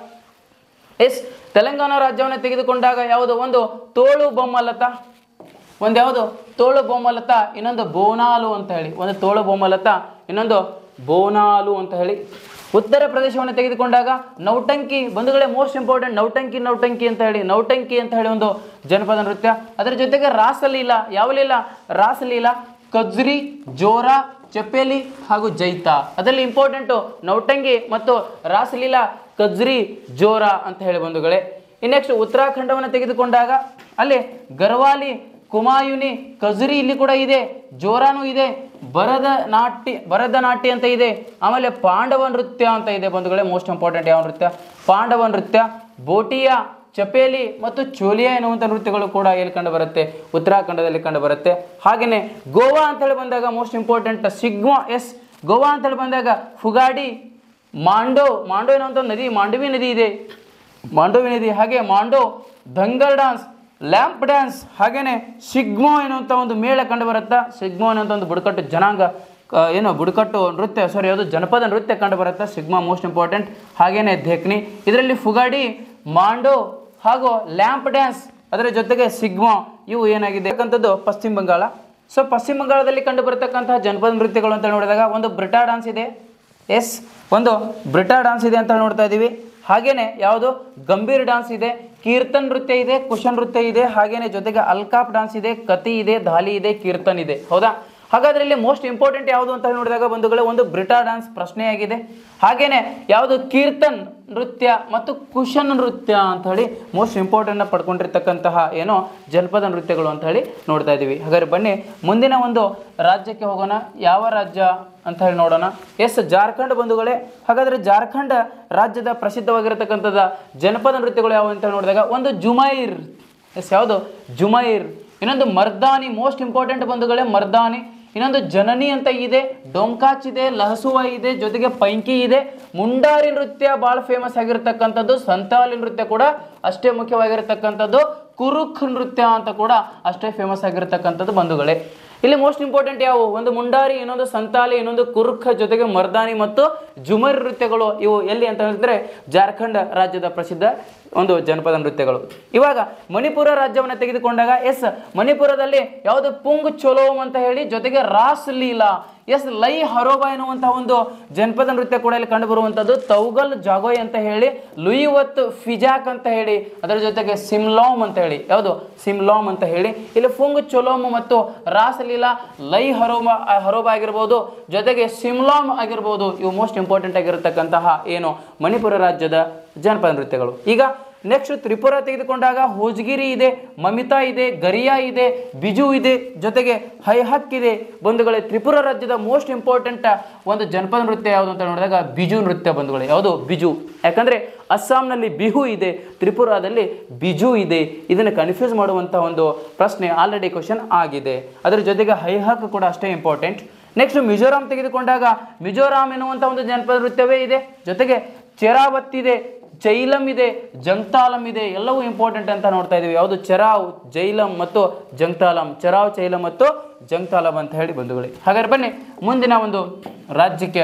ಎಸ್ ತೆಲಂಗಾಣ ರಾಜ್ಯವನ್ನು ತೆಗೆದುಕೊಂಡಾಗ ಯಾವುದು ಒಂದು ತೋಳು ಬೊಮ್ಮಲತ ಒಂದು ಯಾವುದು ತೋಳು ಬೊಮ್ಮಲತ ಇನ್ನೊಂದು ಬೋನಾಲು ಅಂತ ಹೇಳಿ ಒಂದು ತೋಳು ಬೊಮ್ಮಲತ ಇನ್ನೊಂದು ಬೋನಾಲು ಅಂತ ಹೇಳಿ ಉತ್ತರ ಪ್ರದೇಶವನ್ನು ತೆಗೆದುಕೊಂಡಾಗ ನೌಟಂಕಿ ಬಂಧುಗಳೇ ಮೋಸ್ಟ್ ಇಂಪಾರ್ಟೆಂಟ್ ನೌಟಂಕಿ ನೌಟಂಕಿ ಅಂತ ಹೇಳಿ ನೌಟಂಕಿ ಅಂತ ಹೇಳಿ ಒಂದು ಜನಪದ ನೃತ್ಯ ಅದರ ಜೊತೆಗೆ ರಾಸಲೀಲ ಯಾವ ಲೀಲ ರಾಸಲೀಲ ಕಜ್ರಿ ಜೋರ ಚಪೇಲಿ ಹಾಗೂ ಜೈತ ಅದರಲ್ಲಿ ಇಂಪಾರ್ಟೆಂಟು ನೌಟಂಗಿ ಮತ್ತು ರಾಸಲೀಲಾ ಕಜ್ರಿ ಜೋರ ಅಂತ ಹೇಳಿ ಬಂಧುಗಳೇ ಇನ್ನು ನೆಕ್ಸ್ಟ್ ಉತ್ತರಾಖಂಡವನ್ನು ತೆಗೆದುಕೊಂಡಾಗ ಅಲ್ಲಿ ಗರ್ವಾಲಿ ಕುಮಾಯುನಿ ಕಜ್ರಿ ಇಲ್ಲಿ ಕೂಡ ಇದೆ ಜೋರಾನು ಇದೆ ಭರದ ನಾಟ್ಯ ಭರದ ನಾಟ್ಯ ಅಂತ ಇದೆ ಆಮೇಲೆ ಪಾಂಡವ ನೃತ್ಯ ಅಂತ ಇದೆ ಬಂಧುಗಳೇ ಮೋಸ್ಟ್ ಇಂಪಾರ್ಟೆಂಟ್ ಯಾವ ನೃತ್ಯ ಪಾಂಡವ ನೃತ್ಯ ಬೋಟಿಯಾ ಚಪೇಲಿ ಮತ್ತು ಚೋಲಿಯಾ ಎನ್ನುವಂಥ ನೃತ್ಯಗಳು ಕೂಡ ಎಲ್ಲಿ ಕಂಡು ಬರುತ್ತೆ ಉತ್ತರಾಖಂಡದಲ್ಲಿ ಕಂಡು ಬರುತ್ತೆ ಹಾಗೆಯೇ ಗೋವಾ ಅಂತ ಹೇಳಿ ಬಂದಾಗ most important Shigmo yes Goa ಅಂತ ಹೇಳಿ ಬಂದಾಗ ಫುಗಾಡಿ ಮಾಂಡೋ ಮಾಂಡೋ ಎನ್ನುವಂಥ ನದಿ ಮಾಂಡವಿ ನದಿ ಇದೆ ಮಾಂಡವಿ ನದಿ ಹಾಗೆ Mando Dangal dance lamp dance ಹಾಗೇನೆ ಸಿಗ್ಮೋ ಎನ್ನುವಂಥ ಒಂದು ಮೇಳ ಕಂಡು ಬರುತ್ತಾ ಸಿಗ್ಮೋ ಅನ್ನುವಂಥ ಒಂದು ಬುಡಕಟ್ಟು ಜನಾಂಗ ಆ, ಏನು ಬುಡಕಟ್ಟು ನೃತ್ಯ ಸಾರಿ ಯಾವುದು ಜನಪದ ನೃತ್ಯ ಕಂಡು ಬರುತ್ತೆ ಸಿಗ್ಮಾ ಮೋಸ್ಟ್ ಇಂಪಾರ್ಟೆಂಟ್ ಹಾಗೇನೆ ದೇಖ್ನಿ ಇದರಲ್ಲಿ ಫುಗಾಡಿ ಮಾಂಡೋ ಹಾಗೂ ಲ್ಯಾಂಪ್ ಡ್ಯಾನ್ಸ್ ಅದರ ಜೊತೆಗೆ ಸಿಗ್ಮಾ ಇವು ಏನಾಗಿದೆ ಅಂತದ್ದು ಪಶ್ಚಿಮ ಬಂಗಾಳ ಸೊ ಪಶ್ಚಿಮ ಬಂಗಾಳದಲ್ಲಿ ಕಂಡು ಬರತಕ್ಕಂತಹ ಜನಪದ ನೃತ್ಯಗಳು ಅಂತ ನೋಡಿದಾಗ ಒಂದು ಬ್ರಿಟಾ ಡಾನ್ಸ್ ಇದೆ ಎಸ್ ಒಂದು ಬ್ರಿಟಾ ಡಾನ್ಸ್ ಇದೆ ಅಂತ ನೋಡ್ತಾ ಇದ್ದೀವಿ ಹಾಗೇನೆ ಯಾವುದು ಗಂಭೀರ್ ಡಾನ್ಸ್ ಇದೆ ಕೀರ್ತನ್ ನೃತ್ಯ ಇದೆ ಕುಶನ್ ನೃತ್ಯ ಇದೆ ಹಾಗೇನೆ ಜೊತೆಗೆ ಅಲ್ಕಾಪ್ ಡಾನ್ಸ್ ಇದೆ ಕತಿ ಇದೆ ಧಾಲಿ ಇದೆ ಕೀರ್ತನ್ ಇದೆ ಹೌದಾ ಹಾಗಾದ್ರೆ ಇಲ್ಲಿ ಮೋಸ್ಟ್ ಇಂಪಾರ್ಟೆಂಟ್ ಯಾವುದು ಅಂತ ಹೇಳಿ ನೋಡಿದಾಗ ಬಂಧುಗಳೇ ಒಂದು ಬ್ರಿಟಾ ಡಾನ್ಸ್ ಪ್ರಶ್ನೆಯಾಗಿದೆ ಹಾಗೇನೆ ಯಾವುದು ಕೀರ್ತನ್ ನೃತ್ಯ ಮತ್ತು ಕುಶನ್ ನೃತ್ಯ ಅಂತ ಹೇಳಿ ಮೋಸ್ಟ್ ಇಂಪಾರ್ಟೆಂಟ್ ಪಡ್ಕೊಂಡಿರ್ತಕ್ಕಂತಹ ಏನೋ ಜನಪದ ನೃತ್ಯಗಳು ಅಂತ ಹೇಳಿ ನೋಡ್ತಾ ಇದ್ದೀವಿ ಹಾಗಾದ್ರೆ ಬನ್ನಿ ಮುಂದಿನ ಒಂದು ರಾಜ್ಯಕ್ಕೆ ಹೋಗೋಣ ಯಾವ ರಾಜ್ಯ ಅಂತ ಹೇಳಿ ನೋಡೋಣ ಎಸ್ ಜಾರ್ಖಂಡ್ ಬಂಧುಗಳೇ ಹಾಗಾದ್ರೆ ಜಾರ್ಖಂಡ್ ರಾಜ್ಯದ ಪ್ರಸಿದ್ಧವಾಗಿರತಕ್ಕಂಥದ್ದು ಜನಪದ ನೃತ್ಯಗಳು ಯಾವ ಅಂತ ಹೇಳಿ ನೋಡಿದಾಗ ಒಂದು ಜುಮೈರ್ ಎಸ್ ಯಾವುದು ಜುಮೈರ್ ಇನ್ನೊಂದು ಮರ್ದಾನಿ ಮೋಸ್ಟ್ ಇಂಪಾರ್ಟೆಂಟ್ ಬಂಧುಗಳೇ ಮರ್ದಾನಿ ಇನ್ನೊಂದು ಜನನಿ ಅಂತ ಇದೆ ಡೊಂಕಾಚ್ ಇದೆ ಲಹಸುವ ಇದೆ ಜೊತೆಗೆ ಪೈಂಕಿ ಇದೆ ಮುಂಡಾರಿ ನೃತ್ಯ ಭಾಳ ಫೇಮಸ್ ಆಗಿರ್ತಕ್ಕಂಥದ್ದು ಸಂತಾಲಿ ನೃತ್ಯ ಕೂಡ ಅಷ್ಟೇ ಮುಖ್ಯವಾಗಿರ್ತಕ್ಕಂಥದ್ದು ಕುರುಖ್ ನೃತ್ಯ ಅಂತ ಕೂಡ ಅಷ್ಟೇ ಫೇಮಸ್ ಆಗಿರ್ತಕ್ಕಂಥದ್ದು ಬಂಧುಗಳೇ ಇಲ್ಲಿ ಮೋಸ್ಟ್ ಇಂಪಾರ್ಟೆಂಟ್ ಯಾವುವು ಒಂದು ಮುಂಡಾರಿ ಇನ್ನೊಂದು ಸಂತಾಲಿ ಇನ್ನೊಂದು ಕುರುಖ ಜೊತೆಗೆ ಮರ್ದಾನಿ ಮತ್ತು ಜುಮರ್ ನೃತ್ಯಗಳು ಇವು ಎಲ್ಲಿ ಅಂತ ಹೇಳಿದ್ರೆ ಜಾರ್ಖಂಡ್ ರಾಜ್ಯದ ಪ್ರಸಿದ್ಧ ಒಂದು ಜನಪದ ನೃತ್ಯಗಳು ಇವಾಗ ಮಣಿಪುರ ರಾಜ್ಯವನ್ನು ತೆಗೆದುಕೊಂಡಾಗ ಎಸ್ ಮಣಿಪುರದಲ್ಲಿ ಯಾವುದು ಪುಂಗ್ ಚೊಲೋಮ್ ಅಂತ ಹೇಳಿ ಜೊತೆಗೆ ರಾಸ್ ಲೀಲಾ ಎಸ್ ಲೈ ಹರೋಬಾ ಎನ್ನುವಂತಹ ಒಂದು ಜನಪದ ನೃತ್ಯ ಕೂಡ ಇಲ್ಲಿ ಕಂಡು ಬರುವಂಥದ್ದು ತೌಗಲ್ ಜಾಗೋಯ್ ಅಂತ ಹೇಳಿ ಲುಯಿವತ್ ಫಿಜಾಕ್ ಅಂತ ಹೇಳಿ ಅದರ ಜೊತೆಗೆ ಸಿಮ್ಲಾಮ್ ಅಂತ ಹೇಳಿ ಯಾವುದು ಸಿಮ್ಲಾಮ್ ಅಂತ ಹೇಳಿ ಇಲ್ಲಿ ಫುಂಗ್ ಚೊಲೋಮ್ ಮತ್ತು ರಾಸ್ ಲೀಲಾ ಲೈ ಹರೋಮ ಹರೋಬಾ ಆಗಿರ್ಬೋದು ಜೊತೆಗೆ ಸಿಮ್ಲಾಮ್ ಆಗಿರ್ಬೋದು ಇವು ಮೋಸ್ಟ್ ಇಂಪಾರ್ಟೆಂಟ್ ಆಗಿರತಕ್ಕಂತಹ ಏನು ಮಣಿಪುರ ರಾಜ್ಯದ ಜನಪದ ನೃತ್ಯಗಳು ಈಗ ನೆಕ್ಸ್ಟ್ ತ್ರಿಪುರ ತೆಗೆದುಕೊಂಡಾಗ ಹೋಜ್ಗಿರಿ ಇದೆ ಮಮಿತಾ ಇದೆ ಗರಿಯಾ ಇದೆ ಬಿಜು ಇದೆ ಜೊತೆಗೆ ಹೈಹಕ್ ಇದೆ ಬಂಧುಗಳೇ ತ್ರಿಪುರ ರಾಜ್ಯದ ಮೋಸ್ಟ್ ಇಂಪಾರ್ಟೆಂಟ್ ಒಂದು ಜನಪದ ನೃತ್ಯ ಯಾವುದು ಅಂತ ನೋಡಿದಾಗ ಬಿಜು ನೃತ್ಯ ಬಂಧುಗಳೇ ಯಾವುದು ಬಿಜು ಯಾಕಂದ್ರೆ ಅಸ್ಸಾಂನಲ್ಲಿ ಬಿಹು ಇದೆ ತ್ರಿಪುರಾದಲ್ಲಿ ಬಿಜು ಇದೆ ಇದನ್ನು ಕನ್ಫ್ಯೂಸ್ ಮಾಡುವಂಥ ಒಂದು ಪ್ರಶ್ನೆ ಆಲ್ರೆಡಿ ಕ್ವಶನ್ ಆಗಿದೆ ಅದರ ಜೊತೆಗೆ ಹೈಹಕ್ ಕೂಡ ಅಷ್ಟೇ ಇಂಪಾರ್ಟೆಂಟ್ ನೆಕ್ಸ್ಟ್ ಮಿಜೋರಾಂ ತೆಗೆದುಕೊಂಡಾಗ ಮಿಜೋರಾಂ ಎನ್ನುವಂಥ ಒಂದು ಜನಪದ ನೃತ್ಯವೇ ಇದೆ ಜೊತೆಗೆ ಚೆರಾವತ್ ಇದೆ ಜೈಲಂ ಇದೆ ಜಂಗ್ತಾಲಂ ಇದೆ ಎಲ್ಲವೂ ಇಂಪಾರ್ಟೆಂಟ್ ಅಂತ ನೋಡ್ತಾ ಇದೀವಿ ಯಾವುದು ಚೆರಾವ್ ಜೈಲಂ ಮತ್ತು ಜಂಗ್ತಾಲಂ ಚೆರಾವ್ ಚೈಲಂ ಮತ್ತು ಜಂಗ್ತಾಲಂ ಅಂತ ಹೇಳಿ ಬಂಧುಗಳೇ ಹಾಗಾದ್ರೆ ಬನ್ನಿ ಮುಂದಿನ ಒಂದು ರಾಜ್ಯಕ್ಕೆ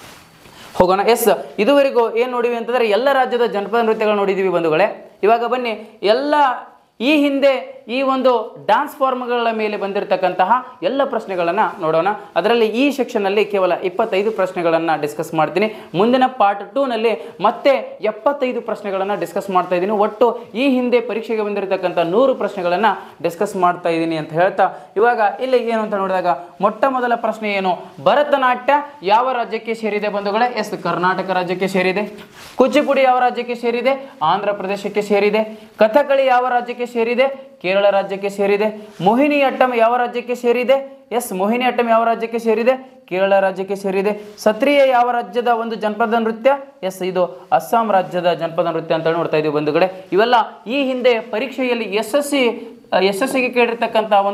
ಹೋಗೋಣ ಎಸ್ ಇದುವರೆಗೂ ಏನು ನೋಡಿವಿ ಅಂತಂದ್ರೆ ಎಲ್ಲ ರಾಜ್ಯದ ಜನಪದ ನೃತ್ಯಗಳು ನೋಡಿದ್ದೀವಿ ಬಂಧುಗಳೇ ಇವಾಗ ಬನ್ನಿ ಎಲ್ಲ ಈ ಹಿಂದೆ ಈ ಒಂದು ಡಾನ್ಸ್ ಫಾರ್ಮ್ಗಳ ಮೇಲೆ ಬಂದಿರತಕ್ಕಂತಹ ಎಲ್ಲ ಪ್ರಶ್ನೆಗಳನ್ನು ನೋಡೋಣ ಅದರಲ್ಲಿ ಈ ಸೆಕ್ಷನಲ್ಲಿ ಕೇವಲ ಇಪ್ಪತ್ತೈದು ಪ್ರಶ್ನೆಗಳನ್ನು ಡಿಸ್ಕಸ್ ಮಾಡ್ತೀನಿ ಮುಂದಿನ ಪಾರ್ಟ್ ಟೂನಲ್ಲಿ ಮತ್ತೆ ಎಪ್ಪತ್ತೈದು ಪ್ರಶ್ನೆಗಳನ್ನು ಡಿಸ್ಕಸ್ ಮಾಡ್ತಾ ಇದ್ದೀನಿ ಒಟ್ಟು ಈ ಹಿಂದೆ ಪರೀಕ್ಷೆಗೆ ಬಂದಿರತಕ್ಕಂಥ ನೂರು ಪ್ರಶ್ನೆಗಳನ್ನು ಡಿಸ್ಕಸ್ ಮಾಡ್ತಾ ಇದ್ದೀನಿ ಅಂತ ಹೇಳ್ತಾ ಇವಾಗ ಇಲ್ಲಿ ಏನು ಅಂತ ನೋಡಿದಾಗ ಮೊಟ್ಟ ಮೊದಲ ಪ್ರಶ್ನೆ ಏನು ಭರತನಾಟ್ಯ ಯಾವ ರಾಜ್ಯಕ್ಕೆ ಸೇರಿದೆ ಬಂಧುಗಳೇ ಎಸ್ ಕರ್ನಾಟಕ ರಾಜ್ಯಕ್ಕೆ ಸೇರಿದೆ ಕುಚಿಪುಡಿ ಯಾವ ರಾಜ್ಯಕ್ಕೆ ಸೇರಿದೆ ಆಂಧ್ರ ಪ್ರದೇಶಕ್ಕೆ ಸೇರಿದೆ ಕಥಕಳಿ ಯಾವ ರಾಜ್ಯಕ್ಕೆ ಸೇರಿದೆ ಕೇರಳ ರಾಜ್ಯಕ್ಕೆ ಸೇರಿದೆ ಮೋಹಿನಿ ಅಟ್ಟಂ ಯಾವ ರಾಜ್ಯಕ್ಕೆ ಸೇರಿದೆ ಎಸ್ ಮೋಹಿನಿ ಅಟ್ಟಂ ಯಾವ ರಾಜ್ಯಕ್ಕೆ ಸೇರಿದೆ ಕೇರಳ ರಾಜ್ಯಕ್ಕೆ ಸೇರಿದೆ ಸತ್ರಿಯ ಯಾವ ರಾಜ್ಯದ ಒಂದು ಜನಪದ ನೃತ್ಯ ಎಸ್ ಇದು ಅಸ್ಸಾಂ ರಾಜ್ಯದ ಜನಪದ ನೃತ್ಯ ಅಂತ ನೋಡ್ತಾ ಇದ್ದೀವಿ ಬಂಧುಗಳೇ ಇವೆಲ್ಲ ಈ ಹಿಂದೆ ಪರೀಕ್ಷೆಯಲ್ಲಿ S S C S S ಸಿಗೆ ಕೇಳಿರ್ತಕ್ಕಂಥ ಒಂದು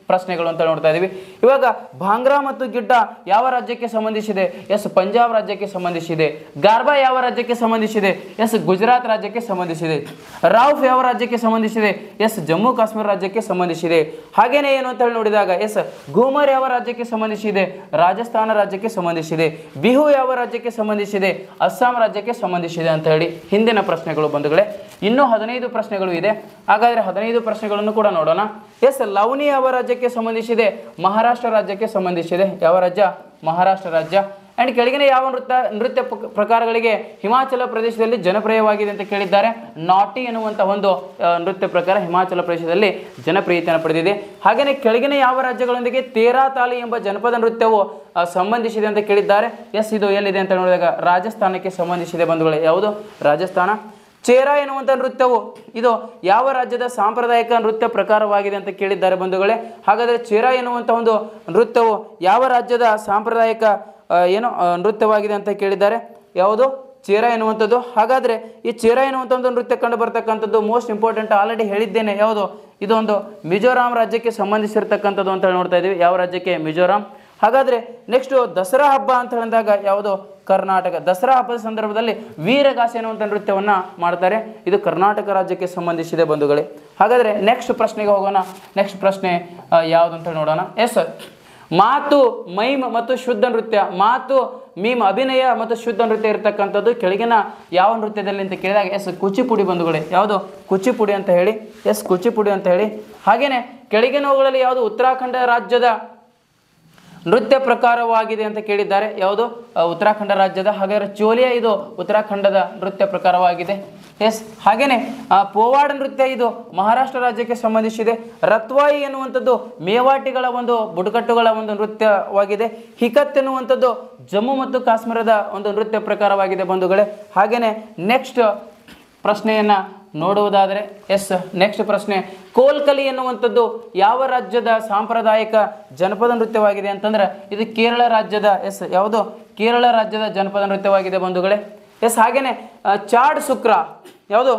ಪ್ರಶ್ನೆಗಳು ಅಂತ ನೋಡ್ತಾ ಇದೀವಿ ಇವಾಗ ಭಾಂಗ್ರಾ ಮತ್ತು ಗಿಡ್ಡ ಯಾವ ರಾಜ್ಯಕ್ಕೆ ಸಂಬಂಧಿಸಿದೆ ಎಸ್ ಪಂಜಾಬ್ ರಾಜ್ಯಕ್ಕೆ ಸಂಬಂಧಿಸಿದೆ ಗಾರ್ಬಾ ಯಾವ ರಾಜ್ಯಕ್ಕೆ ಸಂಬಂಧಿಸಿದೆ ಎಸ್ ಗುಜರಾತ್ ರಾಜ್ಯಕ್ಕೆ ಸಂಬಂಧಿಸಿದೆ ರಾವ್ಫ್ ಯಾವ ರಾಜ್ಯಕ್ಕೆ ಸಂಬಂಧಿಸಿದೆ ಎಸ್ ಜಮ್ಮು ಕಾಶ್ಮೀರ ರಾಜ್ಯಕ್ಕೆ ಸಂಬಂಧಿಸಿದೆ ಹಾಗೇನೇ ಏನು ಅಂತ ಹೇಳಿ ನೋಡಿದಾಗ ಎಸ್ ಗೋಮರ್ ಯಾವ ರಾಜ್ಯಕ್ಕೆ ಸಂಬಂಧಿಸಿದೆ ರಾಜಸ್ಥಾನ ರಾಜ್ಯಕ್ಕೆ ಸಂಬಂಧಿಸಿದೆ ಬಿಹು ಯಾವ ರಾಜ್ಯಕ್ಕೆ ಸಂಬಂಧಿಸಿದೆ ಅಸ್ಸಾಂ ರಾಜ್ಯಕ್ಕೆ ಸಂಬಂಧಿಸಿದೆ ಅಂತ ಹೇಳಿ ಹಿಂದಿನ ಪ್ರಶ್ನೆಗಳು ಬಂಧುಗಳೇ ಇನ್ನೂ ಹದಿನೈದು ಪ್ರಶ್ನೆಗಳು ಇದೆ ಹಾಗಾದ್ರೆ ಹದಿನೈದು ಪ್ರಶ್ನೆಗಳನ್ನು ಕೂಡ ನೋಡೋಣ ಎಸ್ ಲವಣಿ ಯಾವ ರಾಜ್ಯಕ್ಕೆ ಸಂಬಂಧಿಸಿದೆ ಮಹಾರಾಷ್ಟ್ರ ರಾಜ್ಯಕ್ಕೆ ಸಂಬಂಧಿಸಿದೆ ಯಾವ ರಾಜ್ಯ ಮಹಾರಾಷ್ಟ್ರ ರಾಜ್ಯ ಆ್ಯಂಡ್ ಕೆಳಗಿನ ಯಾವ ನೃತ್ಯ ನೃತ್ಯ ಪ- ಪ್ರಕಾರಗಳಿಗೆ ಹಿಮಾಚಲ ಪ್ರದೇಶದಲ್ಲಿ ಜನಪ್ರಿಯವಾಗಿದೆ ಅಂತ ಕೇಳಿದ್ದಾರೆ ನಾಟಿ ಎನ್ನುವಂಥ ಒಂದು ಆ, ನೃತ್ಯ ಪ್ರಕಾರ ಹಿಮಾಚಲ ಪ್ರದೇಶದಲ್ಲಿ ಜನಪ್ರಿಯತೆಯನ್ನು ಪಡೆದಿದೆ ಹಾಗೆಯೇ ಕೆಳಗಿನ ಯಾವ ರಾಜ್ಯಗಳೊಂದಿಗೆ ತೇರಾ ತಾಲಿ ಎಂಬ ಜನಪದ ನೃತ್ಯವು ಆ, ಸಂಬಂಧಿಸಿದೆ ಅಂತ ಕೇಳಿದ್ದಾರೆ ಎಸ್ ಇದು ಎಲ್ಲಿದೆ ಅಂತ ನೋಡಿದಾಗ ರಾಜಸ್ಥಾನಕ್ಕೆ ಸಂಬಂಧಿಸಿದೆ ಬಂಧುಗಳೇ ಯಾವುದು ರಾಜಸ್ಥಾನ ಚೇರಾ ಎನ್ನುವಂಥ ನೃತ್ಯವು ಇದು ಯಾವ ರಾಜ್ಯದ ಸಾಂಪ್ರದಾಯಿಕ ನೃತ್ಯ ಪ್ರಕಾರವಾಗಿದೆ ಅಂತ ಕೇಳಿದ್ದಾರೆ ಬಂಧುಗಳೇ ಹಾಗಾದರೆ ಚೇರಾ ಎನ್ನುವಂಥ ಒಂದು ನೃತ್ಯವು ಯಾವ ರಾಜ್ಯದ ಸಾಂಪ್ರದಾಯಿಕ ಆ, ಏನು ಆ, ನೃತ್ಯವಾಗಿದೆ ಅಂತ ಕೇಳಿದ್ದಾರೆ ಯಾವುದು ಚೇರ ಎನ್ನುವಂಥದ್ದು ಹಾಗಾದರೆ ಈ ಚೇರ ಎನ್ನುವಂಥ ಒಂದು ನೃತ್ಯ ಕಂಡು ಬರ್ತಕ್ಕಂಥದ್ದು ಮೋಸ್ಟ್ ಇಂಪಾರ್ಟೆಂಟ್ ಆಲ್ರೆಡಿ ಹೇಳಿದ್ದೇನೆ ಯಾವುದು ಇದೊಂದು ಮಿಜೋರಾಂ ರಾಜ್ಯಕ್ಕೆ ಸಂಬಂಧಿಸಿರ್ತಕ್ಕಂಥದ್ದು ಅಂತ ಹೇಳಿ ನೋಡ್ತಾ ಇದ್ದೀವಿ ಯಾವ ರಾಜ್ಯಕ್ಕೆ ಮಿಜೋರಾಂ ಹಾಗಾದರೆ ನೆಕ್ಸ್ಟ್ ದಸರಾ ಹಬ್ಬ ಅಂತ ಹೇಳಿದಾಗ ಯಾವುದು ಕರ್ನಾಟಕ ದಸರಾ ಹಬ್ಬದ ಸಂದರ್ಭದಲ್ಲಿ ವೀರಗಾಸೆ ಎನ್ನುವಂಥ ನೃತ್ಯವನ್ನು ಮಾಡ್ತಾರೆ ಇದು ಕರ್ನಾಟಕ ರಾಜ್ಯಕ್ಕೆ ಸಂಬಂಧಿಸಿದೆ ಬಂಧುಗಳೇ ಹಾಗಾದರೆ ನೆಕ್ಸ್ಟ್ ಪ್ರಶ್ನೆಗೆ ಹೋಗೋಣ ನೆಕ್ಸ್ಟ್ ಪ್ರಶ್ನೆ ಆ, ಯಾವುದು ಅಂತ ಹೇಳಿ ನೋಡೋಣ ಎಸ್ ಮಾತು ಮೈಮ್ ಮತ್ತು ಶುದ್ಧ ನೃತ್ಯ ಮಾತು ಮೀಮ್ ಅಭಿನಯ ಮತ್ತು ಶುದ್ಧ ನೃತ್ಯ ಇರತಕ್ಕಂಥದ್ದು ಕೆಳಗಿನ ಯಾವ ನೃತ್ಯದಲ್ಲಿ ಅಂತ ಕೇಳಿದಾಗ ಎಸ್ ಕುಚಿಪುಡಿ ಬಂಧುಗಳೇ ಯಾವುದು ಕುಚಿಪುಡಿ ಅಂತ ಹೇಳಿ ಎಸ್ ಕುಚಿಪುಡಿ ಅಂತ ಹೇಳಿ ಹಾಗೇನೆ ಕೆಳಗಿನವುಗಳಲ್ಲಿ ಯಾವುದು ಉತ್ತರಾಖಂಡ ರಾಜ್ಯದ ನೃತ್ಯ ಪ್ರಕಾರವಾಗಿದೆ ಅಂತ ಕೇಳಿದ್ದಾರೆ ಯಾವುದು ಆ, ಉತ್ತರಾಖಂಡ ರಾಜ್ಯದ ಹಾಗಾದರೆ ಚೋಲಿಯಾ ಇದು ಉತ್ತರಾಖಂಡದ ನೃತ್ಯ ಪ್ರಕಾರವಾಗಿದೆ ಎಸ್ ಹಾಗೇನೆ ಆ, ಪೋವಾಡ ನೃತ್ಯ ಇದು ಮಹಾರಾಷ್ಟ್ರ ರಾಜ್ಯಕ್ಕೆ ಸಂಬಂಧಿಸಿದೆ ರತ್ವಾಯಿ ಎನ್ನುವಂಥದ್ದು ಮೇವಾಟಿಗಳ ಒಂದು ಬುಡಕಟ್ಟುಗಳ ಒಂದು ನೃತ್ಯವಾಗಿದೆ ಹಿಕತ್ ಎನ್ನುವಂಥದ್ದು ಜಮ್ಮು ಮತ್ತು ಕಾಶ್ಮೀರದ ಒಂದು ನೃತ್ಯ ಪ್ರಕಾರವಾಗಿದೆ ಬಂಧುಗಳೇ ಹಾಗೇನೆ ನೆಕ್ಸ್ಟ್ ಪ್ರಶ್ನೆಯನ್ನ ನೋಡುವುದಾದರೆ ಎಸ್ ನೆಕ್ಸ್ಟ್ ಪ್ರಶ್ನೆ ಕೋಲ್ಕಲಿ ಎನ್ನುವಂಥದ್ದು ಯಾವ ರಾಜ್ಯದ ಸಾಂಪ್ರದಾಯಿಕ ಜನಪದ ನೃತ್ಯವಾಗಿದೆ ಅಂತಂದ್ರೆ ಇದು ಕೇರಳ ರಾಜ್ಯದ ಎಸ್ ಯಾವುದು ಕೇರಳ ರಾಜ್ಯದ ಜನಪದ ನೃತ್ಯವಾಗಿದೆ ಬಂಧುಗಳೇ ಎಸ್ ಹಾಗೇನೆ ಆ, ಚಾಡ್ ಶುಕ್ರ ಯಾವುದು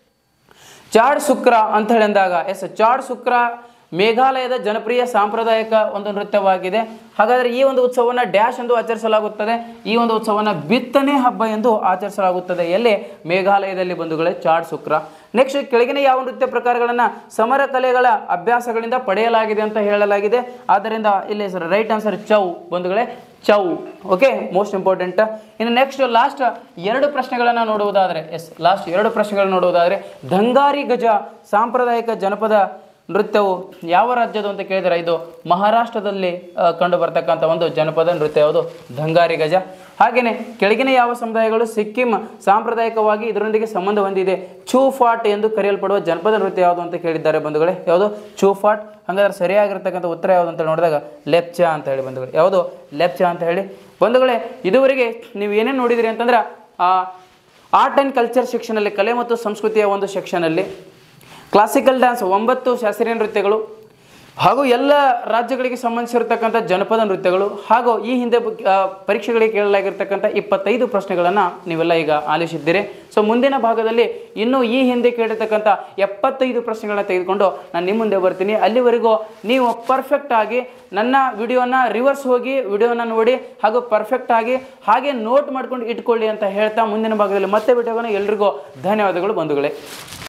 ಚಾಡ್ ಶುಕ್ರ ಅಂತ ಹೇಳಿ ಅಂದಾಗ ಎಸ್ ಚಾಡ್ ಶುಕ್ರ ಮೇಘಾಲಯದ ಜನಪ್ರಿಯ ಸಾಂಪ್ರದಾಯಿಕ ಒಂದು ನೃತ್ಯವಾಗಿದೆ ಹಾಗಾದರೆ ಈ ಒಂದು ಉತ್ಸವವನ್ನು ಡ್ಯಾಶ್ ಎಂದು ಆಚರಿಸಲಾಗುತ್ತದೆ ಈ ಒಂದು ಉತ್ಸವವನ್ನು ಬಿತ್ತನೆ ಹಬ್ಬ ಎಂದು ಆಚರಿಸಲಾಗುತ್ತದೆ ಎಲ್ಲಿ ಮೇಘಾಲಯದಲ್ಲಿ ಬಂಧುಗಳೇ ಚಾಡ್ ಶುಕ್ರ ನೆಕ್ಸ್ಟ್ ಕೆಳಗಿನ ಯಾವ ನೃತ್ಯ ಪ್ರಕಾರಗಳನ್ನು ಸಮರ ಕಲೆಗಳ ಅಭ್ಯಾಸಗಳಿಂದ ಪಡೆಯಲಾಗಿದೆ ಅಂತ ಹೇಳಲಾಗಿದೆ ಆದ್ದರಿಂದ ಇಲ್ಲಿ ಸರ್ ರೈಟ್ ಆನ್ಸರ್ ಚೌ ಬಂಧುಗಳೇ ಚೌ ಓಕೆ ಮೋಸ್ಟ್ ಇಂಪಾರ್ಟೆಂಟ್ ಇನ್ನು ನೆಕ್ಸ್ಟ್ ಲಾಸ್ಟ್ ಎರಡು ಪ್ರಶ್ನೆಗಳನ್ನು ನೋಡುವುದಾದರೆ ಎಸ್ ಲಾಸ್ಟ್ ಎರಡು ಪ್ರಶ್ನೆಗಳನ್ನು ನೋಡುವುದಾದರೆ ದಂಗಾರಿ ಗಜ ಸಾಂಪ್ರದಾಯಿಕ ಜನಪದ ನೃತ್ಯವು ಯಾವ ರಾಜ್ಯದು ಅಂತ ಕೇಳಿದರೆ ಇದು ಮಹಾರಾಷ್ಟ್ರದಲ್ಲಿ ಆ, ಕಂಡು ಬರ್ತಕ್ಕಂಥ ಒಂದು ಜನಪದ ನೃತ್ಯ ಯಾವುದು ದಂಗಾರಿ ಗಜ ಹಾಗೆಯೇ ಕೆಳಗಿನ ಯಾವ ಸಮುದಾಯಗಳು ಸಿಕ್ಕಿಂ ಸಾಂಪ್ರದಾಯಿಕವಾಗಿ ಇದರೊಂದಿಗೆ ಸಂಬಂಧ ಹೊಂದಿದೆ ಚೂಫಾಟ್ ಎಂದು ಕರೆಯಲ್ಪಡುವ ಜನಪದ ನೃತ್ಯ ಯಾವುದು ಅಂತ ಕೇಳಿದ್ದಾರೆ ಬಂಧುಗಳೇ ಯಾವುದು ಚೂಫಾಟ್ ಹಾಗಾದ್ರೆ ಸರಿಯಾಗಿರ್ತಕ್ಕಂಥ ಉತ್ತರ ಯಾವುದು ಅಂತ ನೋಡಿದಾಗ ಲೆಪ್ಚಾ ಅಂತ ಹೇಳಿ ಬಂಧುಗಳು ಯಾವುದು ಲೆಪ್ಚಾ ಅಂತ ಹೇಳಿ ಬಂಧುಗಳೇ ಇದುವರೆಗೆ ನೀವು ಏನೇನು ನೋಡಿದಿರಿ ಅಂತಂದ್ರೆ ಆರ್ಟ್ ಆ್ಯಂಡ್ ಕಲ್ಚರ್ ಸೆಕ್ಷನಲ್ಲಿ ಕಲೆ ಮತ್ತು ಸಂಸ್ಕೃತಿಯ ಒಂದು ಸೆಕ್ಷನಲ್ಲಿ ಕ್ಲಾಸಿಕಲ್ ಡ್ಯಾನ್ಸ್ ಒಂಬತ್ತು ಶಾಸ್ತ್ರೀಯ ನೃತ್ಯಗಳು ಹಾಗೂ ಎಲ್ಲ ರಾಜ್ಯಗಳಿಗೆ ಸಂಬಂಧಿಸಿರ್ತಕ್ಕಂಥ ಜನಪದ ನೃತ್ಯಗಳು ಹಾಗೂ ಈ ಹಿಂದೆ ಬ- ಆ, ಪರೀಕ್ಷೆಗಳಿಗೆ ಕೇಳಲಾಗಿರ್ತಕ್ಕಂಥ ಇಪ್ಪತ್ತೈದು ಪ್ರಶ್ನೆಗಳನ್ನು ನೀವೆಲ್ಲ ಈಗ ಆಲಿಸಿದ್ದೀರಿ ಸೊ ಮುಂದಿನ ಭಾಗದಲ್ಲಿ ಇನ್ನೂ ಈ ಹಿಂದೆ ಕೇಳಿರ್ತಕ್ಕಂಥ ಎಪ್ಪತ್ತೈದು ಪ್ರಶ್ನೆಗಳನ್ನ ತೆಗೆದುಕೊಂಡು ನಾನು ನಿಮ್ಮ ಮುಂದೆ ಬರ್ತೀನಿ ಅಲ್ಲಿವರೆಗೂ ನೀವು ಪರ್ಫೆಕ್ಟ್ ಆಗಿ ನನ್ನ ವಿಡಿಯೋನ ರಿವರ್ಸ್ ಹೋಗಿ ವಿಡಿಯೋನ ನೋಡಿ ಹಾಗೂ ಪರ್ಫೆಕ್ಟ್ ಆಗಿ ಹಾಗೆ ನೋಟ್ ಮಾಡ್ಕೊಂಡು ಇಟ್ಕೊಳ್ಳಿ ಅಂತ ಹೇಳ್ತಾ ಮುಂದಿನ ಭಾಗದಲ್ಲಿ ಮತ್ತೆ ವಿಡಿಯೋನ ಎಲ್ರಿಗೂ ಧನ್ಯವಾದಗಳು ಬಂಧುಗಳೇ